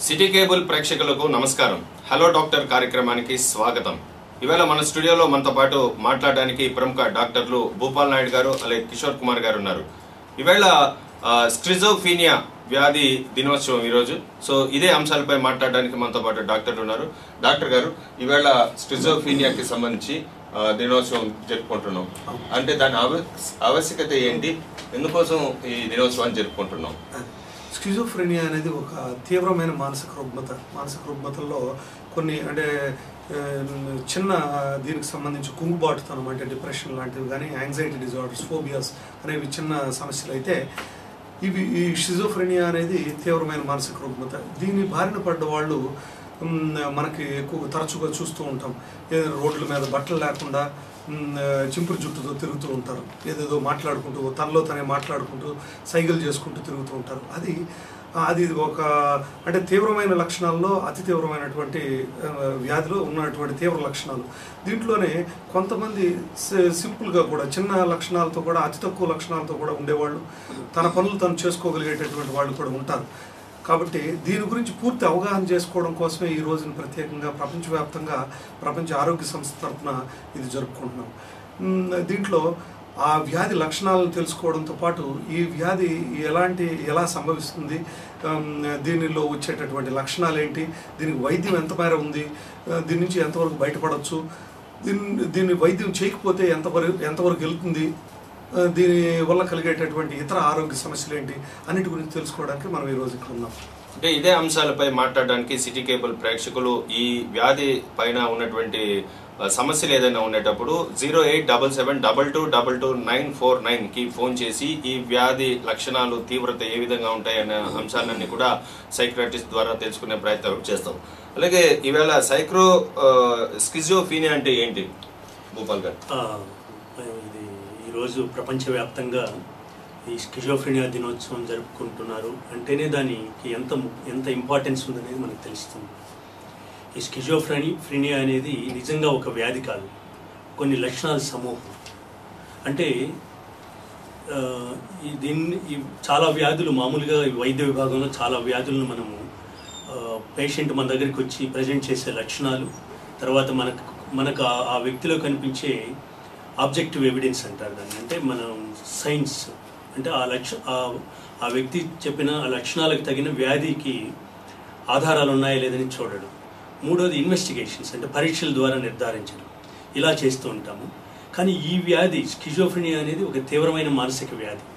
City cable ప్రేక్షకులకు నమస్కారం hello doctor కార్యక్రమానికి స్వాగతం ఇవాళ మన స్టూడియోలో మనతో పాటు మాట్లాడడానికి ప్రముఖ డాక్టర్లు భూపాల్ నాయుడు గారు అలాగే కిషోర్ కుమార్ గారు ఉన్నారు ఈవేళ స్క్రిజోఫీనియా వ్యాధి దినోత్సవం ఈరోజు సో ఇదే అంశాలపై మాట్లాడడానికి మనతో పాటు డాక్టర్లు ఉన్నారు డాక్టర్ గారు ఈవేళ స్క్రిజోఫీనియాకి సంబంధించి ఆ, దినోత్సవం జరుపుకుంటున్నాం అంటే దాని ఆవ- ఆవశ్యకత ఏంటి ఎందుకోసం ఈ దినోత్సవాన్ని జరుపుకుంటున్నాం స్కిజోఫ్రెనియా అనేది ఒక తీవ్రమైన మానసిక రుగ్మత మానసిక రుగ్మతల్లో కొన్ని అంటే ఆ, చిన్న దీనికి సంబంధించి కుంగుబాటుతనం అంటే డిప్రెషన్ లాంటివి కానీ యాంగ్జైటీ డిజార్డర్స్ ఫోబియాస్ అనేవి చిన్న సమస్యలు అయితే ఇవి ఈ షిజోఫ్రెనియా అనేది తీవ్రమైన మానసిక రుగ్మత దీని బారిన పడ్డ వాళ్ళు మ్, మనకి ఎక్కువ తరచుగా చూస్తూ ఉంటాం ఏ రోడ్ల మీద బట్టలు లేకుండా మ్, చింపురు జుట్టుతో తిరుగుతూ ఉంటారు ఏదేదో మాట్లాడుకుంటూ తనలో తనే మాట్లాడుకుంటూ సైకిల్ చేసుకుంటూ తిరుగుతూ ఉంటారు అది అది ఒక అంటే తీవ్రమైన లక్షణాల్లో అతి తీవ్రమైనటువంటి ఆ, వ్యాధిలో ఉన్నటువంటి తీవ్ర లక్షణాలు దీంట్లోనే కొంతమంది సి- సింపుల్గా కూడా చిన్న లక్షణాలతో కూడా అతి తక్కువ లక్షణాలతో కూడా ఉండేవాళ్ళు తన పనులు తను చేసుకోగలిగేటటువంటి వాళ్ళు కూడా ఉంటారు కాబట్టి దీని గురించి పూర్తి అవగాహన చేసుకోవడం కోసమే ఈ రోజున ప్రత్యేకంగా ప్రపంచవ్యాప్తంగా ప్రపంచ ఆరోగ్య సంస్థ తరఫున ఇది జరుపుకుంటున్నాం మ్, దీంట్లో ఆ వ్యాధి లక్షణాలను తెలుసుకోవడంతో పాటు ఈ వ్యాధి ఎలాంటి ఎలా సంభవిస్తుంది ఆమ్, దీనిలో వచ్చేటటువంటి లక్షణాలు ఏంటి దీనికి వైద్యం ఎంత మేర ఉంది ఆ, దీని నుంచి ఎంతవరకు బయటపడవచ్చు దీన్ని దీన్ని వైద్యం చేయకపోతే ఎంతవరకు ఎంతవరకు వెళ్తుంది ఆ, దీని వల్ల కలిగేటటువంటి ఇతర ఆరోగ్య సమస్యలు ఏంటి అన్నిటి గురించి తెలుసుకోవడానికి మనం ఈరోజు ఇక్కడ ఉన్నాం అంటే ఇదే అంశాలపై మాట్లాడడానికి సిటీ కేబుల్ ప్రేక్షకులు ఈ వ్యాధి పైన ఉన్నటువంటి ఆ, సమస్యలు ఏదైనా ఉండేటప్పుడు zero eight double seven double two double two nine four nine కి ఫోన్ చేసి ఈ వ్యాధి లక్షణాలు తీవ్రత ఏ విధంగా ఉంటాయనే అంశాలన్నీ కూడా సైక్రాటిస్ట్ ద్వారా తెలుసుకునే ప్రయత్నం చేస్తాం అలాగే ఈవేళ సైక్రో స్కిజోఫీనియా అంటే ఏంటి భూపాల్ గారు ఆ, ఇది ఈరోజు ప్రపంచవ్యాప్తంగా ఈ స్కిజోఫ్రెనియా దినోత్సవం జరుపుకుంటున్నారు అంటేనే దానికి ఎంత ము- ఎంత ఇంపార్టెన్స్ ఉందనేది మనకు తెలుస్తుంది ఈ స్కిజోఫ్రెని ఫ్రెనియా అనేది నిజంగా ఒక వ్యాధి కాదు కొన్ని లక్షణాల సమూహం అంటే ఆ, ఈ దీన్ని ఈ చాలా వ్యాధులు మామూలుగా ఈ వైద్య విభాగంలో చాలా వ్యాధులను మనము పేషెంట్ మన దగ్గరికి వచ్చి ప్రజెంట్ చేసే లక్షణాలు తర్వాత మనకు మనకు ఆ- ఆ వ్యక్తిలో కనిపించే ఆబ్జెక్టివ్ ఎవిడెన్స్ అంటారు దాన్ని అంటే మనం సైన్స్ అంటే ఆ లక్ష ఆ- ఆ వ్యక్తి చెప్పిన ఆ లక్షణాలకు తగిన వ్యాధికి ఆధారాలు ఉన్నాయా లేదని చూడడం మూడోది ఇన్వెస్టిగేషన్స్ అంటే పరీక్షల ద్వారా నిర్ధారించడం ఇలా చేస్తూ ఉంటాము కానీ ఈ వ్యాధి స్కిజోఫ్రెనియా అనేది ఒక తీవ్రమైన మానసిక వ్యాధి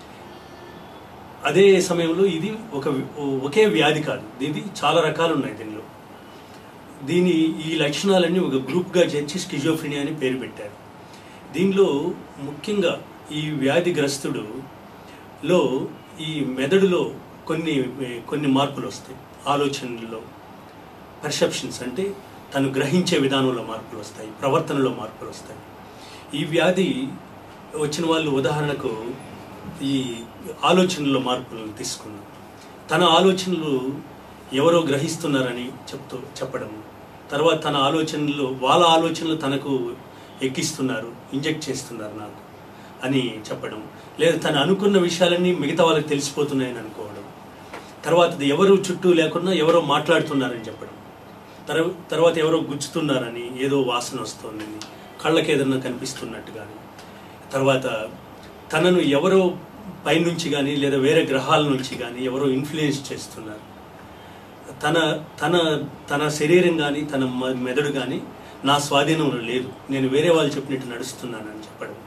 అదే సమయంలో ఇది ఒక ఒకే వ్యాధి కాదు ఇది చాలా రకాలు ఉన్నాయి దీనిలో దీని ఈ లక్షణాలన్నీ ఒక గ్రూప్గా చేర్చి స్కిజోఫ్రెనియా అని పేరు పెట్టారు దీనిలో ముఖ్యంగా ఈ వ్యాధిగ్రస్తుడు లో ఈ మెదడులో కొన్ని కొన్ని మార్పులు వస్తాయి ఆలోచనల్లో పర్సెప్షన్స్ అంటే తను గ్రహించే విధానంలో మార్పులు వస్తాయి ప్రవర్తనలో మార్పులు వస్తాయి ఈ వ్యాధి వచ్చిన వాళ్ళు ఉదాహరణకు ఈ ఆలోచనలో మార్పులను తీసుకున్నాం తన ఆలోచనలు ఎవరో గ్రహిస్తున్నారని చెప్తూ చెప్పడం తర్వాత తన ఆలోచనలు వాళ్ళ ఆలోచనలు తనకు ఎక్కిస్తున్నారు ఇంజెక్ట్ చేస్తున్నారు నాకు అని చెప్పడం లేదా తను అనుకున్న విషయాలన్నీ మిగతా వాళ్ళకి తెలిసిపోతున్నాయని అనుకోవడం తర్వాత అది ఎవరు చుట్టూ లేకుండా ఎవరో మాట్లాడుతున్నారని చెప్పడం తర్వా- తర్వాత ఎవరో గుచ్చుతున్నారని ఏదో వాసన వస్తోందని కళ్ళకి ఏదన్నా కనిపిస్తున్నట్టు కానీ తర్వాత తనను ఎవరో పైనుంచి కానీ లేదా వేరే గ్రహాల నుంచి కానీ ఎవరో ఇన్ఫ్లుయెన్స్ చేస్తున్నారు తన తన తన శరీరం కానీ తన మ- మెదడు కానీ నా స్వాధీనంలో లేదు నేను వేరే వాళ్ళు చెప్పినట్టు నడుస్తున్నానని చెప్పడం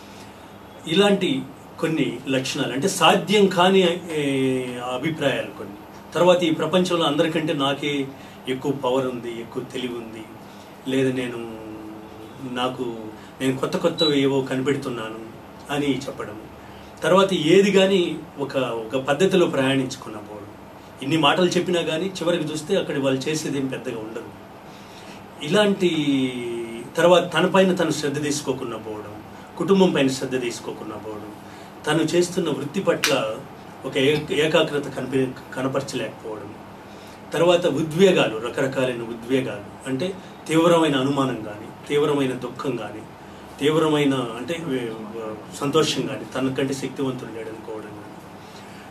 ఇలాంటి కొన్ని లక్షణాలు అంటే సాధ్యం కాని ఏ, అభిప్రాయాలు కొన్ని తర్వాత ఈ ప్రపంచంలో అందరికంటే నాకే ఎక్కువ పవర్ ఉంది ఎక్కువ తెలివి ఉంది లేదా నేను నాకు నేను కొత్త కొత్తవి ఏవో కనిపెడుతున్నాను అని చెప్పడం తర్వాత ఏది కానీ ఒక ఒక పద్ధతిలో ప్రయాణించుకున్న పోవడం ఇన్ని మాటలు చెప్పినా కానీ చివరికి చూస్తే అక్కడ వాళ్ళు చేసేది ఏం పెద్దగా ఉండదు ఇలాంటి తర్వాత తన పైన తను శ్రద్ధ తీసుకోకుండా పోవడం కుటుంబం పైన శ్రద్ధ తీసుకోకుండా పోవడం తను చేస్తున్న వృత్తి పట్ల ఒక ఏ- ఏకాగ్రత కనిపి కనపరచలేకపోవడం తర్వాత ఉద్వేగాలు రకరకాలైన ఉద్వేగాలు అంటే తీవ్రమైన అనుమానం కానీ తీవ్రమైన దుఃఖం కానీ తీవ్రమైన అంటే వే- వ- సంతోషం కానీ తనకంటే శక్తివంతుడు లేడనుకోవడం కానీ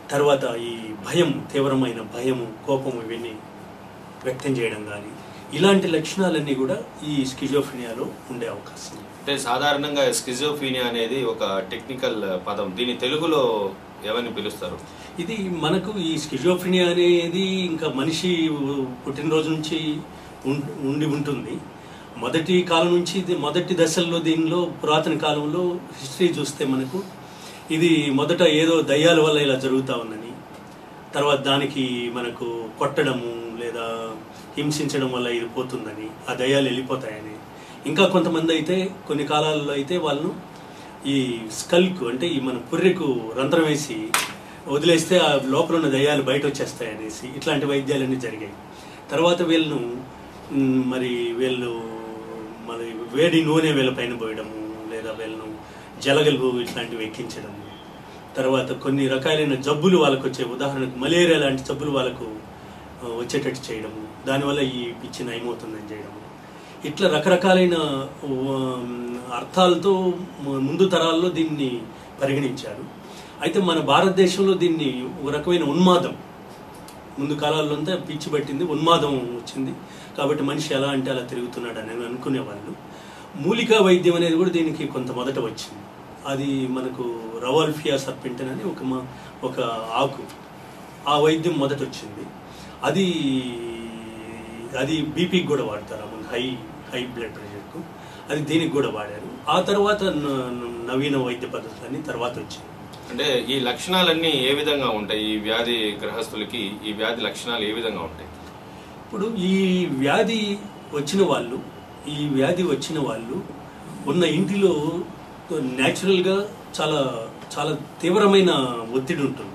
తర్వాత ఈ భయం తీవ్రమైన భయము కోపము ఇవన్నీ వ్యక్తం చేయడం కానీ ఇలాంటి లక్షణాలన్నీ కూడా ఈ స్కిజోఫ్రినియాలో ఉండే అవకాశం ఉంది. అంటే సాధారణంగా స్కిజోఫీనియా అనేది ఒక టెక్నికల్ పదం దీని తెలుగులో ఎవరిని పిలుస్తారు ఇది మనకు ఈ స్కిజోఫ్రినియా అనేది ఇంకా మనిషి పుట్టినరోజు నుంచి ఉం- ఉండి ఉంటుంది మొదటి కాలం నుంచి ఇది మొదటి దశల్లో దీనిలో పురాతన కాలంలో హిస్టరీ చూస్తే మనకు ఇది మొదట ఏదో దయ్యాల వల్ల ఇలా జరుగుతా ఉందని తర్వాత దానికి మనకు కొట్టడము లేదా హింసించడం వల్ల ఇది పోతుందని ఆ దయ్యాలు వెళ్ళిపోతాయని ఇంకా కొంతమంది అయితే కొన్ని కాలాల్లో అయితే వాళ్ళు ఈ స్కల్కు అంటే ఈ మన పుర్రెకు రంధ్రం వేసి వదిలేస్తే ఆ లోపల ఉన్న దయ్యాలు బయట వచ్చేస్తాయి అనేసి ఇట్లాంటి వైద్యాలన్నీ జరిగాయి తర్వాత వీళ్ళను మ్, మరి వీళ్ళు మరి వేడి నూనె వీళ్ళ పైన పోయడము లేదా వీళ్ళను జలగలు ఇట్లాంటివి ఎక్కించడము తర్వాత కొన్ని రకాలైన జబ్బులు వాళ్ళకు వచ్చే ఉదాహరణకు మలేరియా లాంటి జబ్బులు వాళ్ళకు ఆ, వచ్చేటట్టు చేయడము దానివల్ల ఈ పిచ్చి నయమవుతుందని చేయడము ఇట్లా రకరకాలైన ఉమ్, అర్థాలతో ము- ముందు తరాల్లో దీన్ని పరిగణించారు అయితే మన భారతదేశంలో దీన్ని ఒక రకమైన ఉన్మాదం ముందు కాలాల్లో అంతా పిచ్చి పట్టింది ఉన్మాదం వచ్చింది కాబట్టి మనిషి ఎలా అంటే అలా తిరుగుతున్నాడు అని అనుకునేవాళ్ళు మూలికా వైద్యం అనేది కూడా దీనికి కొంత మొదట వచ్చింది అది మనకు రవాల్ఫియా సర్పెంటన్ అని ఒక మ- ఒక ఆకు ఆ వైద్యం మొదట వచ్చింది అది అది బీపీకి కూడా వాడతారు మన హై హై బ్లడ్ ప్రెషర్కు అది దీనికి కూడా వాడారు ఆ తర్వాత న- నవీన వైద్య పద్ధతులన్నీ తర్వాత వచ్చింది అంటే ఈ లక్షణాలన్నీ ఏ విధంగా ఉంటాయి ఈ వ్యాధి గ్రహస్థులకి ఈ వ్యాధి లక్షణాలు ఏ విధంగా ఉంటాయి ఇప్పుడు ఈ వ్యాధి వచ్చిన వాళ్ళు ఈ వ్యాధి వచ్చిన వాళ్ళు ఉన్న ఇంటిలో న్యాచురల్గా చాలా చాలా తీవ్రమైన ఒత్తిడి ఉంటుంది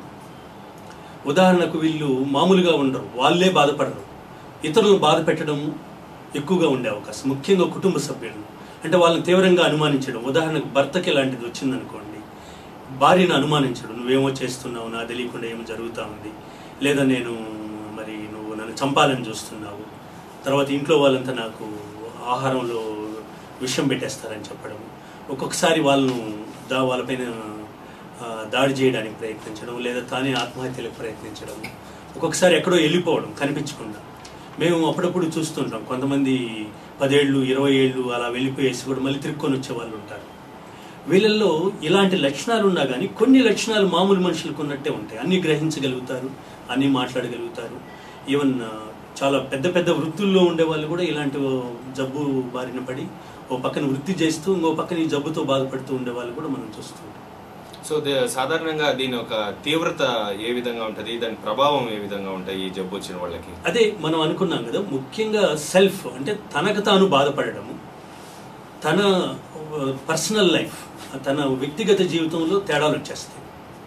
ఉదాహరణకు వీళ్ళు మామూలుగా ఉండరు వాళ్ళే బాధపడరు ఇతరులను బాధ పెట్టడం ఎక్కువగా ఉండే అవకాశం ముఖ్యంగా కుటుంబ సభ్యులను అంటే వాళ్ళని తీవ్రంగా అనుమానించడం ఉదాహరణకు భర్తకి ఇలాంటిది వచ్చిందనుకోండి భార్యను అనుమానించడం నువ్వేమో చేస్తున్నావు నా తెలియకుండా ఏమో జరుగుతూ ఉంది లేదా నేను మరి నువ్వు నన్ను చంపాలని చూస్తున్నావు తర్వాత ఇంట్లో వాళ్ళంతా నాకు ఆహారంలో విషం పెట్టేస్తారని చెప్పడం ఒక్కొక్కసారి వాళ్ళను దా వాళ్ళపైన ఆ, దాడి చేయడానికి ప్రయత్నించడం లేదా తానే ఆత్మహత్యలకు ప్రయత్నించడం ఒక్కొక్కసారి ఎక్కడో వెళ్ళిపోవడం కనిపించకుండా మేము అప్పుడప్పుడు చూస్తుంటాం కొంతమంది పదేళ్ళు ఇరవై ఏళ్ళు అలా వెళ్ళిపోయేసి కూడా మళ్ళీ తిరుక్కొని వచ్చే వాళ్ళు ఉంటారు వీళ్ళల్లో ఇలాంటి లక్షణాలు ఉన్నా కానీ కొన్ని లక్షణాలు మామూలు మనుషులకు ఉన్నట్టే ఉంటాయి అన్ని గ్రహించగలుగుతారు అన్ని మాట్లాడగలుగుతారు ఈవెన్ ఆ, చాలా పెద్ద పెద్ద వృత్తుల్లో ఉండే వాళ్ళు కూడా ఇలాంటి ఓ జబ్బు బారిన పడి ఓ పక్కన వృత్తి చేస్తూ ఇంకో పక్కన ఈ జబ్బుతో బాధపడుతూ ఉండే వాళ్ళు కూడా మనం చూస్తుంటాం సో దే- సాధారణంగా దీని ఒక తీవ్రత ఏ విధంగా ఉంటుంది దాని ప్రభావం ఏ విధంగా ఉంటాయి ఈ జబ్బు వచ్చిన వాళ్ళకి అదే మనం అనుకున్నాం కదా ముఖ్యంగా సెల్ఫ్ అంటే తనకు తాను బాధపడము తన పర్సనల్ లైఫ్ తన వ్యక్తిగత జీవితంలో తేడాలు వచ్చేస్తాయి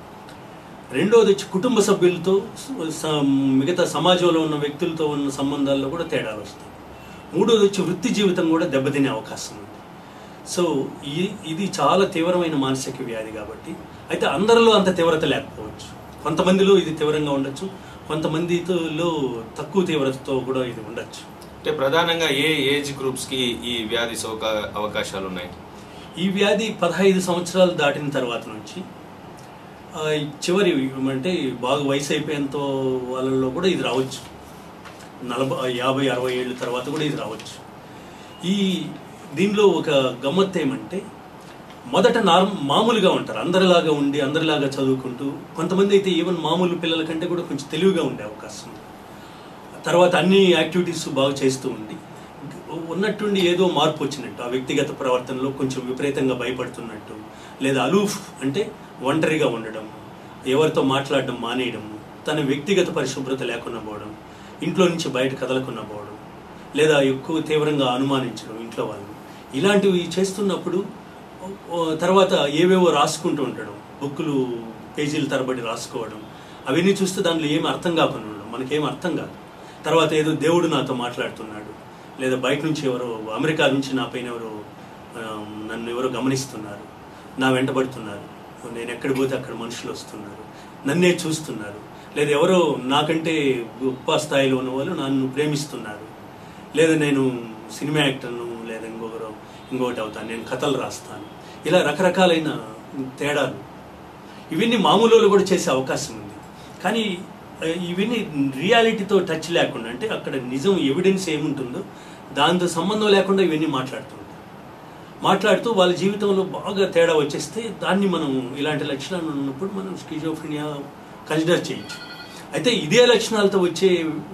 రెండోది వచ్చి కుటుంబ సభ్యులతో స- మిగతా సమాజంలో ఉన్న వ్యక్తులతో ఉన్న సంబంధాల్లో కూడా తేడాలు వస్తాయి మూడోది వచ్చి వృత్తి జీవితం కూడా దెబ్బతినే అవకాశం ఉంది సో ఈ ఇది చాలా తీవ్రమైన మానసిక వ్యాధి కాబట్టి అయితే అందరిలో అంత తీవ్రత లేకపోవచ్చు కొంతమందిలో ఇది తీవ్రంగా ఉండొచ్చు కొంతమందిలో తక్కువ తీవ్రతతో కూడా ఇది ఉండొచ్చు అంటే ప్రధానంగా ఏ ఏజ్ గ్రూప్స్ కి ఈ వ్యాధి సోక అవకాశాలు ఉన్నాయి ఈ వ్యాధి పదహైదు సంవత్సరాలు దాటిన తర్వాత నుంచి ఆ, ఈ చివరి అంటే బాగా వయసు అయిపోయేంత వాళ్ళలో కూడా ఇది రావచ్చు నలభై యాభై అరవై ఏళ్ళ తర్వాత కూడా ఇది రావచ్చు ఈ దీనిలో ఒక గమ్మత్ ఏమంటే మొదట నార్మ్ మామూలుగా ఉంటారు అందరిలాగా ఉండి అందరిలాగా చదువుకుంటూ కొంతమంది అయితే ఈవెన్ మామూలు పిల్లల కంటే కూడా కొంచెం తెలివిగా ఉండే అవకాశం ఉంది తర్వాత అన్ని యాక్టివిటీస్ బాగా చేస్తూ ఉండి ఉన్నట్టుండి ఏదో మార్పు వచ్చినట్టు ఆ వ్యక్తిగత ప్రవర్తనలో కొంచెం విపరీతంగా భయపడుతున్నట్టు లేదా అలూఫ్ అంటే ఒంటరిగా ఉండడం ఎవరితో మాట్లాడడం మానేయడం తన వ్యక్తిగత పరిశుభ్రత లేకుండా పోవడం ఇంట్లో నుంచి బయట కదలకుండా పోవడం లేదా ఎక్కువ తీవ్రంగా అనుమానించడం ఇంట్లో వాళ్ళు ఇలాంటివి చేస్తున్నప్పుడు ఓ, తర్వాత ఏవేవో రాసుకుంటూ ఉండడం బుక్కులు పేజీల తరబడి రాసుకోవడం అవన్నీ చూస్తే దాంట్లో ఏమి అర్థం కాకుండా ఉండడం మనకేం అర్థం కాదు తర్వాత ఏదో దేవుడు నాతో మాట్లాడుతున్నాడు లేదా బయట నుంచి ఎవరో అమెరికా నుంచి నా పైన ఎవరో ఆ, నన్ను ఎవరో గమనిస్తున్నారు నా వెంటబడుతున్నారు నేను ఎక్కడ పోతే అక్కడ మనుషులు వస్తున్నారు నన్నే చూస్తున్నారు లేదా ఎవరో నాకంటే గొప్ప స్థాయిలో ఉన్న వాళ్ళు నన్ను ప్రేమిస్తున్నారు లేదా నేను సినిమా యాక్టర్ను లేదా ఇంకొకరు ఇంకొకటి అవుతాను నేను కథలు రాస్తాను ఇలా రకరకాలైన తేడాలు ఇవన్నీ మామూలు వాళ్ళు కూడా చేసే అవకాశం ఉంది కానీ ఆ, ఇవన్నీ రియాలిటీతో టచ్ లేకుండా అంటే అక్కడ నిజం ఎవిడెన్స్ ఏముంటుందో దాంతో సంబంధం లేకుండా ఇవన్నీ మాట్లాడుతుంటారు మాట్లాడుతూ వాళ్ళ జీవితంలో బాగా తేడా వచ్చేస్తే దాన్ని మనం ఇలాంటి లక్షణాలు ఉన్నప్పుడు మనం స్కిజోఫ్రినియా కన్సిడర్ చేయొచ్చు అయితే ఇదే లక్షణాలతో వచ్చే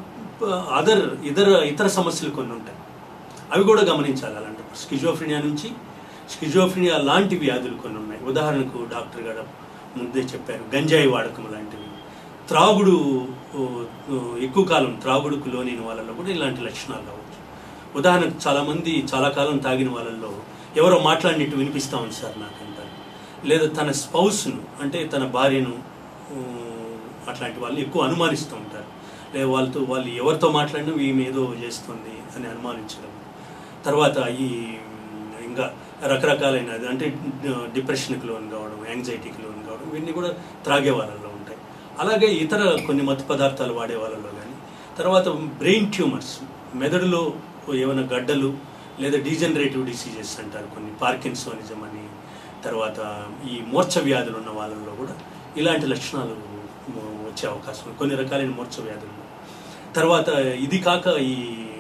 అదర్ ఇతర ఇతర సమస్యలు కొన్ని ఉంటాయి అవి కూడా గమనించాలి అలాంటప్పుడు స్కిజోఫ్రినియా నుంచి స్కిజోఫ్రినియా లాంటి వ్యాధులు కొన్ని ఉన్నాయి ఉదాహరణకు డాక్టర్ గారు ముందే చెప్పారు గంజాయి వాడకం లాంటివి త్రాగుడు ఓ, ఓ, ఎక్కువ కాలం త్రాగుడుకు లోని వాళ్ళలో కూడా ఇలాంటి లక్షణాలు రావచ్చు ఉదాహరణకు చాలా మంది చాలా కాలం తాగిన వాళ్ళల్లో ఎవరో మాట్లాడినట్టు వినిపిస్తా ఉంది సార్ నాకు అంటారు లేదా తన స్పౌస్ను అంటే తన భార్యను ఊ, అట్లాంటి వాళ్ళని ఎక్కువ అనుమానిస్తూ ఉంటారు లేదా వాళ్ళతో వాళ్ళు ఎవరితో మాట్లాడినా ఈమె ఏదో చేస్తుంది అని అనుమానించడం తర్వాత ఈ ఇంకా రకరకాలైన అంటే డిప్రెషన్కి లోన్ కావడం యాంగ్జైటీకి లోన్ కావడం ఇవన్నీ కూడా త్రాగే వాళ్ళలో ఉంటాయి అలాగే ఇతర కొన్ని మత్తు పదార్థాలు వాడే వాళ్ళలో కానీ తర్వాత బ్రెయిన్ ట్యూమర్స్ మెదడులో ఏమైనా గడ్డలు లేదా డీజనరేటివ్ డిసీజెస్ అంటారు కొన్ని పార్కిన్సోనిజం అని తర్వాత ఈ మూర్ఛ వ్యాధులు ఉన్న వాళ్ళలో కూడా ఇలాంటి లక్షణాలు వచ్చే అవకాశం ఉంది. కొన్ని రకాలైన మూర్ఛ వ్యాధులు తర్వాత ఇది కాక ఈ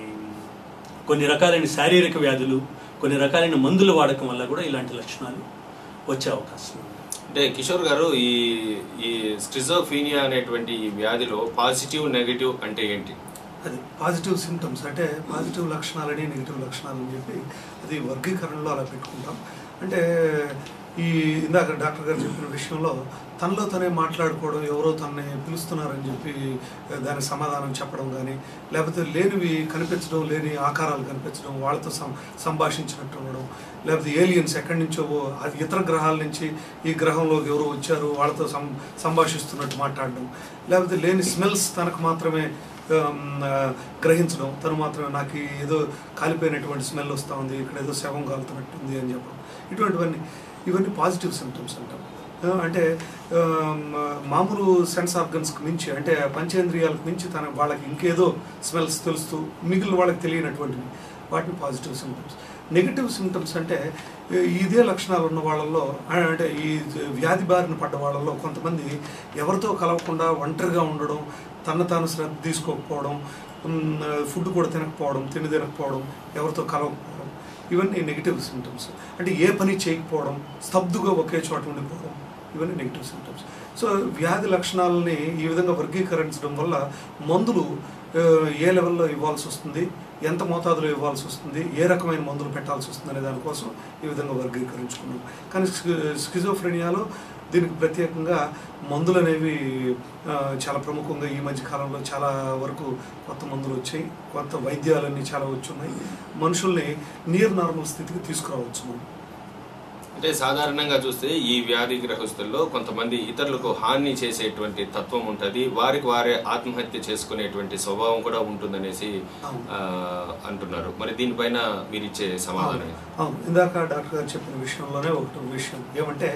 కొన్ని రకాలైన శారీరక వ్యాధులు కొన్ని రకాలైన మందుల వాడకం వల్ల కూడా ఇలాంటి లక్షణాలు వచ్చే అవకాశం ఉంది అంటే కిషోర్ గారు ఈ ఈ స్క్రిజోఫీనియా అనేటువంటి ఈ వ్యాధిలో పాజిటివ్ నెగటివ్ అంటే ఏంటి అది పాజిటివ్ సిమ్టమ్స్ అంటే పాజిటివ్ లక్షణాలని నెగిటివ్ లక్షణాలని చెప్పి అది వర్గీకరణలో అలా పెట్టుకుంటాం అంటే ఈ ఇందాక డాక్టర్ గారు చెప్పిన విషయంలో తనలో తనే మాట్లాడుకోవడం ఎవరో తనని పిలుస్తున్నారని చెప్పి దానికి సమాధానం చెప్పడం కానీ లేకపోతే లేనివి కనిపించడం లేని ఆకారాలు కనిపించడం వాళ్ళతో సం సంభాషించినట్టు ఉండడం లేకపోతే ఏలియన్స్ ఎక్కడి నుంచో అది ఇతర గ్రహాల నుంచి ఈ గ్రహంలోకి ఎవరో వచ్చారు వాళ్ళతో సం సంభాషిస్తున్నట్టు మాట్లాడడం లేకపోతే లేని స్మెల్స్ తనకు మాత్రమే ఆమ్, ఆ, గ్రహించడం తను మాత్రమే నాకు ఏదో కాలిపోయినటువంటి స్మెల్ వస్తూ ఉంది ఇక్కడ ఏదో శవం కాలుతున్నట్టుంది అని చెప్పడం ఇటువంటివన్నీ ఇవన్నీ పాజిటివ్ సిమ్టమ్స్ అంటాం ఆ, అంటే ఆమ్, మామూలు సెన్స్ ఆర్గన్స్కి మించి అంటే పంచేంద్రియాలకు మించి తన వాళ్ళకి ఇంకేదో స్మెల్స్ తెలుస్తూ మిగిలిన వాళ్ళకి తెలియనటువంటివి వాటిని పాజిటివ్ సిమ్టమ్స్ నెగిటివ్ సిమ్టమ్స్ అంటే ఈ- ఇదే లక్షణాలు ఉన్న వాళ్ళల్లో ఆ, అంటే ఈ వ్యాధి బారిన పడ్డ వాళ్ళల్లో కొంతమంది ఎవరితో కలవకుండా ఒంటరిగా ఉండడం తన తాను శ్రద్ధ తీసుకోకపోవడం ఉమ్, ఫుడ్ కూడా తినకపోవడం తిండి తినకపోవడం ఎవరితో కలవకపోవడం ఇవన్నీ నెగిటివ్ సిమ్టమ్స్ అంటే ఏ పని చేయకపోవడం స్తబ్దుగా ఒకే చోట ఉండిపోవడం ఇవన్నీ నెగిటివ్ సిమ్టమ్స్ సో వ్యాధి లక్షణాలని ఈ విధంగా వర్గీకరించడం వల్ల మందులు ఆ, ఏ లెవెల్లో ఇవ్వాల్సి వస్తుంది ఎంత మోతాదులో ఇవ్వాల్సి వస్తుంది ఏ రకమైన మందులు పెట్టాల్సి వస్తుంది అనే దానికోసం ఈ విధంగా వర్గీకరించుకున్నాం కానీ స్కిజోఫ్రెనియాలో దీనికి ప్రత్యేకంగా మందులు అనేవి ఆ, చాలా ప్రముఖంగా ఈ మధ్య కాలంలో చాలా వరకు కొత్త మందులు వచ్చాయి కొత్త వైద్యాలన్నీ చాలా వచ్చున్నాయి మనుషుల్ని నియర్ నార్మల్ స్థితికి తీసుకురావచ్చు మనం అంటే సాధారణంగా చూస్తే ఈ వ్యాధి గ్రహస్తుల్లో కొంతమంది ఇతరులకు హాని చేసేటువంటి తత్వం ఉంటుంది వారికి వారే ఆత్మహత్య చేసుకునేటువంటి స్వభావం కూడా ఉంటుందనేసి అవును. ఆ, అంటున్నారు మరి దీనిపైన మీరు ఇచ్చే సమాధానం ఏంటి? అవును ఇందాక డాక్టర్ గారు చెప్పిన విషయంలోనే ఒకటి విషయం ఏమంటే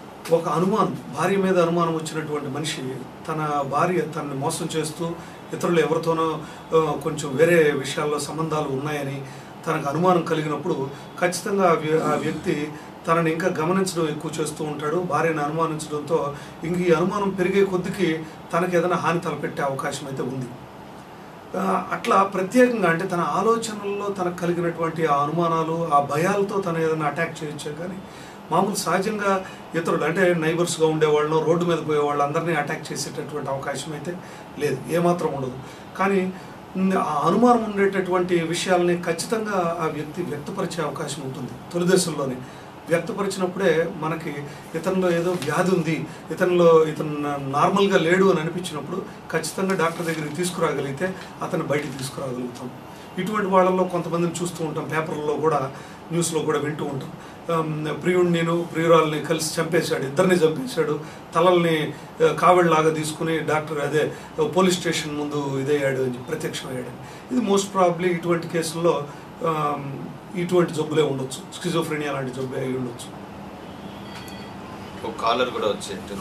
ఒక అనుమానం భార్య మీద అనుమానం వచ్చినటువంటి మనిషి తన భార్య తనని మోసం చేస్తూ ఇతరులు ఎవరితోనో ఆ, కొంచెం వేరే విషయాల్లో సంబంధాలు ఉన్నాయని తనకు అనుమానం కలిగినప్పుడు ఖచ్చితంగా ఆ వ్య- ఆ వ్యక్తి తనని ఇంకా గమనించడం ఎక్కువ చేస్తూ ఉంటాడు భార్యను అనుమానించడంతో ఇంక ఈ అనుమానం పెరిగే కొద్దికి తనకి ఏదైనా హాని తలపెట్టే అవకాశం అయితే ఉంది ఆ, అట్లా ప్రత్యేకంగా అంటే తన ఆలోచనల్లో తనకు కలిగినటువంటి ఆ అనుమానాలు ఆ భయాలతో తను ఏదైనా అటాక్ చేయొచ్చే కానీ మామూలు సహజంగా ఇతరులు అంటే నైబర్స్గా ఉండేవాళ్ళు రోడ్డు మీద పోయే వాళ్ళందరినీ అటాక్ చేసేటటువంటి అవకాశం అయితే లేదు ఏమాత్రం ఉండదు కానీ ఉమ్, ఆ అనుమానం ఉండేటటువంటి విషయాల్ని ఖచ్చితంగా ఆ వ్యక్తి వ్యక్తపరిచే అవకాశం ఉంటుంది తొలి దశల్లోనే వ్యక్తపరిచినప్పుడే మనకి ఇతనిలో ఏదో వ్యాధి ఉంది ఇతనిలో ఇతను నార్మల్గా లేడు అని అనిపించినప్పుడు ఖచ్చితంగా డాక్టర్ దగ్గరికి తీసుకురాగలిగితే అతను బయటికి తీసుకురాగలుగుతాం ఇటువంటి వాళ్ళల్లో కొంతమందిని చూస్తూ ఉంటాం పేపర్లలో కూడా న్యూస్లో కూడా వింటూ ఉంటాం ఆమ్, ప్రియుడిని నేను ప్రియురాల్ని కలిసి చంపేశాడు ఇద్దరిని చంపేశాడు తలల్ని ఆ, కావెళ్ళలాగా తీసుకుని డాక్టర్ అదే పోలీస్ స్టేషన్ ముందు ఇదయ్యాడు అని చెప్పి ప్రత్యక్షమయ్యాడు ఇది మోస్ట్ ప్రాబ్లీ ఇటువంటి కేసుల్లో ఆమ్, ఇటువంటి జబ్బులే ఉండొచ్చు స్కిజోఫ్రెనియా లాంటి జబ్బే అయి ఉండొచ్చు ఒక కాలర్ కూడా వచ్చేట్టు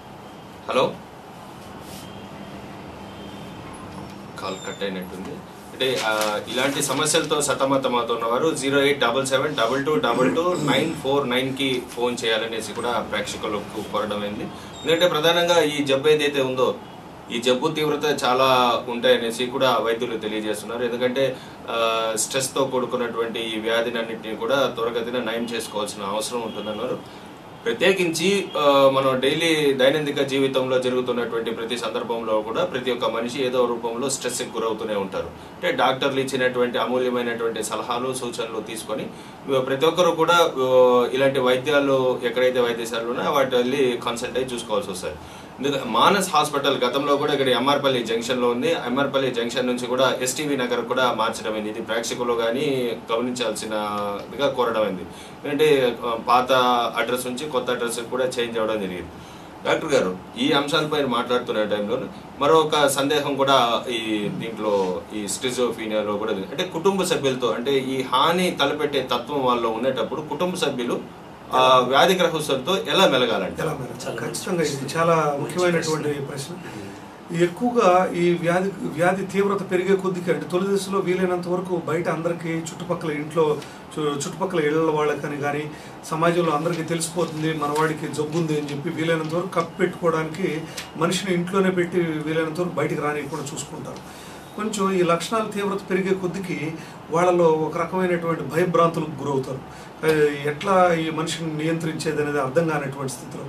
హలో కాల్ కట్ అయినట్టుంది అంటే ఆ, ఇలాంటి సమస్యలతో సతమతమవుతున్నవారు zero eight double seven double two double two nine four నైన్కి ఫోన్ చేయాలనేసి కూడా ప్రేక్షకులకు కోరడం అయింది ఎందుకంటే ప్రధానంగా ఈ జబ్బు ఏదైతే ఉందో ఈ జబ్బు తీవ్రత చాలా ఉంటాయనేసి కూడా వైద్యులు తెలియజేస్తున్నారు ఎందుకంటే ఆ, స్ట్రెస్తో కూడుకున్నటువంటి ఈ వ్యాధినన్నింటినీ కూడా త్వరగతిన నయం చేసుకోవాల్సిన అవసరం ఉంటుందన్నారు ప్రత్యేకించి ఆ, మనం డైలీ దైనందిక జీవితంలో జరుగుతున్నటువంటి ప్రతి సందర్భంలో కూడా ప్రతి ఒక్క మనిషి ఏదో రూపంలో స్ట్రెస్ గురవుతూనే ఉంటారు అంటే డాక్టర్లు ఇచ్చినటువంటి అమూల్యమైనటువంటి సలహాలు సూచనలు తీసుకొని ఆ, ప్రతి ఒక్కరు కూడా ఆ, ఇలాంటి వైద్యాలు ఎక్కడైతే వైద్యశాలలు ఉన్నాయో వాటి వెళ్ళి కన్సల్ట్ అయ్యి చూసుకోవాల్సి వస్తుంది ఎందుకంటే మానస్ హాస్పిటల్ గతంలో కూడా ఇక్కడ ఎంఆర్పల్లి జంక్షన్ లో ఉంది ఎంఆర్పల్లి జంక్షన్ నుంచి కూడా ఎస్టీవీ నగర్ కూడా మార్చడం అయింది ఇది ప్రేక్షకులు కానీ గమనించాల్సినదిగా కోరడం అయింది ఎందుకంటే ఆ, పాత అడ్రస్ నుంచి కొత్త అడ్రస్ కూడా చేంజ్ అవ్వడం జరిగింది డాక్టర్ గారు ఈ అంశాలపై మాట్లాడుతున్న టైంలో మరొక సందేహం కూడా ఈ దీంట్లో ఈ స్టిజోఫీనియాలో కూడా ఉంది. అంటే కుటుంబ సభ్యులతో అంటే ఈ హాని తలపెట్టే తత్వం వాళ్ళు ఉండేటప్పుడు కుటుంబ సభ్యులు ఆ వ్యాధిగ్రహస్తులతో ఎలా మెలగాలంటే ఎలా మేడం చాలా ఖచ్చితంగా ఇది చాలా ముఖ్యమైనటువంటి ప్రశ్న ఎక్కువగా ఈ వ్యాధి వ్యాధి తీవ్రత పెరిగే కొద్దికి అంటే తొలి దశలో వీలైనంత వరకు బయట అందరికీ చుట్టుపక్కల ఇంట్లో చు- చుట్టుపక్కల ఇళ్ళ వాళ్ళకని కానీ సమాజంలో అందరికీ తెలిసిపోతుంది మనవాడికి జబ్బు ఉంది అని చెప్పి వీలైనంత వరకు కప్పు పెట్టుకోవడానికి మనిషిని ఇంట్లోనే పెట్టి వీలైనంత వరకు బయటికి రానియకుండా చూసుకుంటారు కొంచెం ఈ లక్షణాలు తీవ్రత పెరిగే కొద్దికి వాళ్ళలో ఒక రకమైనటువంటి భయభ్రాంతులకు గురవుతారు ఆ, ఎట్లా ఈ మనిషిని నియంత్రించేది అనేది అర్థం కానటువంటి స్థితిలో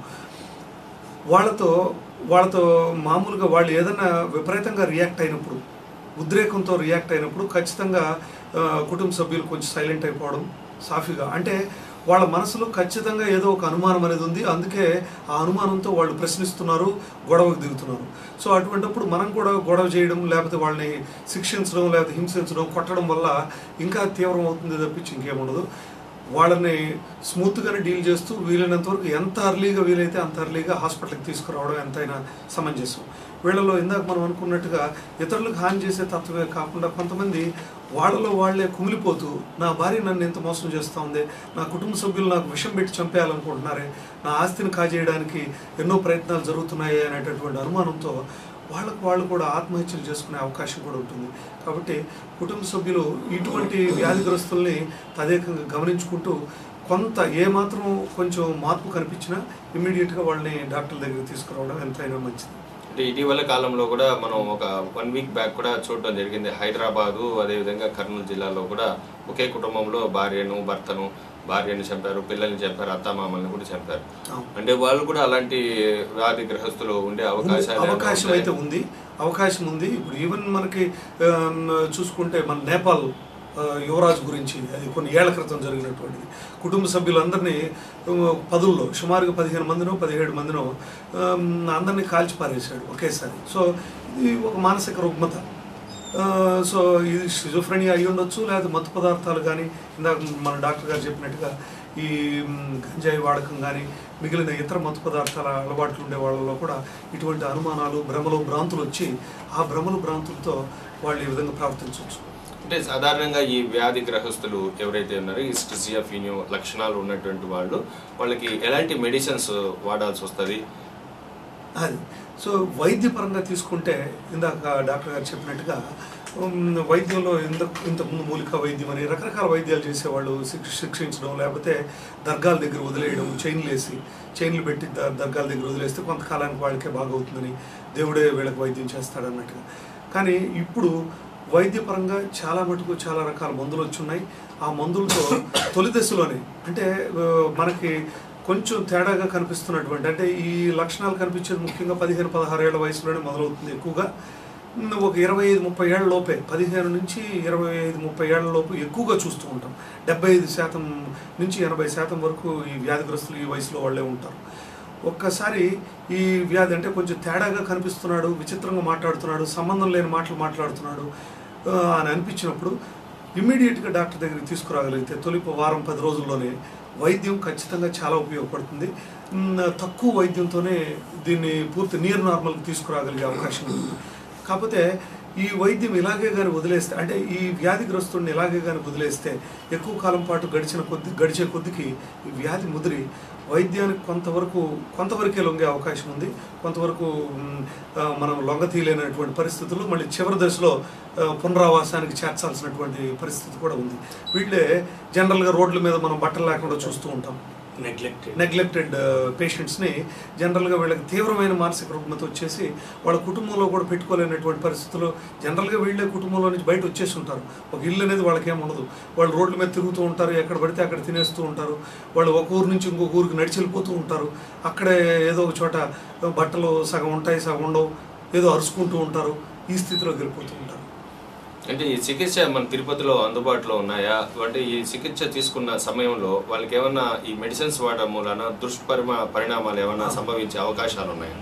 వాళ్ళతో వాళ్ళతో మామూలుగా వాళ్ళు ఏదైనా విపరీతంగా రియాక్ట్ అయినప్పుడు ఉద్రేకంతో రియాక్ట్ అయినప్పుడు ఖచ్చితంగా ఆ, కుటుంబ సభ్యులు కొంచెం సైలెంట్ అయిపోవడం సాఫీగా అంటే వాళ్ళ మనసులో ఖచ్చితంగా ఏదో ఒక అనుమానం అనేది ఉంది అందుకే ఆ అనుమానంతో వాళ్ళు ప్రశ్నిస్తున్నారు గొడవకు దిగుతున్నారు సో అటువంటిప్పుడు మనం కూడా గొడవ చేయడం లేకపోతే వాళ్ళని శిక్షించడం లేకపోతే హింసించడం కొట్టడం వల్ల ఇంకా తీవ్రం అవుతుంది తప్పించి ఇంకేముండదు వాళ్ళని స్మూత్గానే డీల్ చేస్తూ వీలైనంత వరకు ఎంత అర్లీగా వీలైతే అంత అర్లీగా హాస్పిటల్కి తీసుకురావడం ఎంతైనా సమంజసం వీళ్ళలో ఇందాక మనం అనుకున్నట్టుగా ఇతరులకు హాని చేసే తత్వమే కాకుండా కొంతమంది వాళ్ళలో వాళ్ళే కుమిలిపోతూ నా భార్య నన్ను ఎంత మోసం చేస్తూ ఉంది నా కుటుంబ సభ్యులు నాకు విషం పెట్టి చంపేయాలనుకుంటున్నారే నా ఆస్తిని కాజేయడానికి ఎన్నో ప్రయత్నాలు జరుగుతున్నాయి అనేటటువంటి అనుమానంతో వాళ్ళకు వాళ్ళు కూడా ఆత్మహత్యలు చేసుకునే అవకాశం కూడా ఉంటుంది కాబట్టి కుటుంబ సభ్యులు ఇటువంటి వ్యాధిగ్రస్తుల్ని తదేకంగా గమనించుకుంటూ కొంత ఏమాత్రం కొంచెం మార్పు కనిపించినా ఇమ్మీడియట్గా వాళ్ళని డాక్టర్ దగ్గరికి తీసుకురావడం ఎంతైనా మంచిది అంటే ఇటీవల కాలంలో కూడా మనం ఒక వన్ వీక్ బ్యాక్ కూడా చూడడం జరిగింది హైదరాబాదు అదేవిధంగా కర్నూలు జిల్లాలో కూడా ఒకే కుటుంబంలో భార్యను భర్తను భార్యను చంపారు పిల్లల్ని చంపారు అత్తమామల్ని కూడా చంపారు అవును. అంటే వాళ్ళు కూడా అలాంటి వ్యాధి గ్రహస్తులు ఉండే ఉంది. అవకాశాలు ఏమైనా అవకాశం ఉంటాయా? అయితే ఉంది అవకాశం ఉంది ఇప్పుడు ఈవెన్ మనకి ఆమ్, చూసుకుంటే మన నేపాల్ ఆ, యువరాజు గురించి అది కొన్ని ఏళ్ల క్రితం జరిగినటువంటిది కుటుంబ సభ్యులందరినీ ఆ, పదుల్లో సుమారుగా పదిహేను మందినో పదిహేడు మందినో ఆమ్, అందరినీ కాల్చి పారేశాడు ఒకేసారి సో ఇది ఒక మానసిక రుగ్మత ఆ, సో ఇది షిజోఫ్రెనియా అయి ఉండొచ్చు లేదా మత్తు పదార్థాలు కానీ ఇందాక మన డాక్టర్ గారు చెప్పినట్టుగా ఈ మ్, గంజాయి వాడకం కానీ మిగిలిన ఇతర మత్తు పదార్థాల అలవాట్లు ఉండే వాళ్ళలో కూడా ఇటువంటి అనుమానాలు భ్రమలు భ్రాంతులు వచ్చి ఆ భ్రమలు భ్రాంతులతో వాళ్ళు ఈ విధంగా ప్రవర్తించవచ్చు అంటే సాధారణంగా ఈ వ్యాధి గ్రహస్తులు ఎవరైతే ఉన్నారో ఈ స్ట్రిజియాఫీనియో లక్షణాలు ఉన్నటువంటి వాళ్ళు వాళ్ళకి ఎలాంటి మెడిసిన్స్ వాడాల్సి వస్తుంది అది సో వైద్యపరంగా తీసుకుంటే ఇందాక డాక్టర్ గారు చెప్పినట్టుగా ఉమ్, వైద్యంలో ఇంత ఇంతకుముందు మూలిక వైద్యం అని రకరకాల వైద్యాలు చేసేవాళ్ళు శిక్ష శిక్షించడం లేకపోతే దర్గాల దగ్గర వదిలేయడం చైన్లు వేసి చైన్లు పెట్టి ద- దర్గాల దగ్గర వదిలేస్తే కొంతకాలానికి వాళ్ళకే బాగవుతుందని దేవుడే వీళ్ళకి వైద్యం చేస్తాడన్నట్టుగా కానీ ఇప్పుడు వైద్యపరంగా చాలా మటుకు చాలా రకాల మందులు వచ్చున్నాయి ఆ మందులతో తొలి దశలోనే అంటే ఆ, మనకి కొంచెం తేడాగా కనిపిస్తున్నటువంటి అంటే ఈ లక్షణాలు కనిపించేది ముఖ్యంగా పదిహేను పదహారు ఏళ్ల వయసులోనే మొదలవుతుంది ఎక్కువగా ఉమ్, ఒక ఇరవై ఐదు ముప్పై ఏళ్ల లోపే పదిహేను నుంచి ఇరవై ఐదు ముప్పై ఏళ్ల లోపు ఎక్కువగా చూస్తూ ఉంటాం డెబ్బై ఐదు శాతం నుంచి ఎనభై శాతం వరకు ఈ వ్యాధిగ్రస్తులు ఈ వయసులో వాళ్ళే ఉంటారు ఒక్కసారి ఈ వ్యాధి అంటే కొంచెం తేడాగా కనిపిస్తున్నాడు విచిత్రంగా మాట్లాడుతున్నాడు సంబంధం లేని మాటలు మాట్లాడుతున్నాడు ఆ, అని అనిపించినప్పుడు ఇమ్మీడియట్గా డాక్టర్ దగ్గరికి తీసుకురాగలిగితే తొలి వారం పది రోజుల్లోనే వైద్యం ఖచ్చితంగా చాలా ఉపయోగపడుతుంది మ్, తక్కువ వైద్యంతోనే దీన్ని పూర్తి నియర్ నార్మల్కి తీసుకురాగలిగే అవకాశం ఉంది కాకపోతే ఈ వైద్యం ఇలాగే కానీ వదిలేస్తే అంటే ఈ వ్యాధిగ్రస్తుడిని ఇలాగే కానీ వదిలేస్తే ఎక్కువ కాలం పాటు గడిచిన కొద్ది గడిచే కొద్దికి ఈ వ్యాధి ముదిరి వైద్యానికి కొంతవరకు కొంతవరకే లొంగే అవకాశం ఉంది కొంతవరకు మ్, ఆ, మనం లొంగ తీయలేనటువంటి పరిస్థితుల్లో మళ్ళీ చివరి దశలో ఆ, పునరావాసానికి చేర్చాల్సినటువంటి పరిస్థితి కూడా ఉంది వీళ్ళే జనరల్గా రోడ్ల మీద మనం బట్టలు లేకుండా చూస్తూ ఉంటాం నెగ్లెక్టెడ్ నెగ్లెక్టెడ్ పేషెంట్స్ని జనరల్గా వీళ్ళకి తీవ్రమైన మానసిక రుగ్మత వచ్చేసి వాళ్ళ కుటుంబంలో కూడా పెట్టుకోలేనటువంటి పరిస్థితుల్లో జనరల్గా వీళ్ళే కుటుంబంలో నుంచి బయట వచ్చేసి ఉంటారు ఒక ఇల్లు అనేది వాళ్ళకి ఏమి ఉండదు వాళ్ళు రోడ్ల మీద తిరుగుతూ ఉంటారు ఎక్కడ పడితే అక్కడ తినేస్తూ ఉంటారు వాళ్ళు ఒక ఊరు నుంచి ఇంకొక ఊరికి నడిచి వెళ్ళిపోతూ ఉంటారు అక్కడే ఏదో ఒక చోట బట్టలు సగం ఉంటాయి సగం ఉండవు ఏదో అరుచుకుంటూ ఉంటారు ఈ స్థితిలోకి వెళ్ళిపోతూ ఉంటారు అంటే ఈ చికిత్స మన తిరుపతిలో అందుబాటులో ఉన్నాయా అంటే ఈ చికిత్స తీసుకున్న సమయంలో వాళ్ళకి ఏమన్నా ఈ మెడిసిన్స్ వాడడం మూలన దుష్పరిమ పరిణామాలు ఏమన్నా సంభవించే అవకాశాలు ఉన్నాయా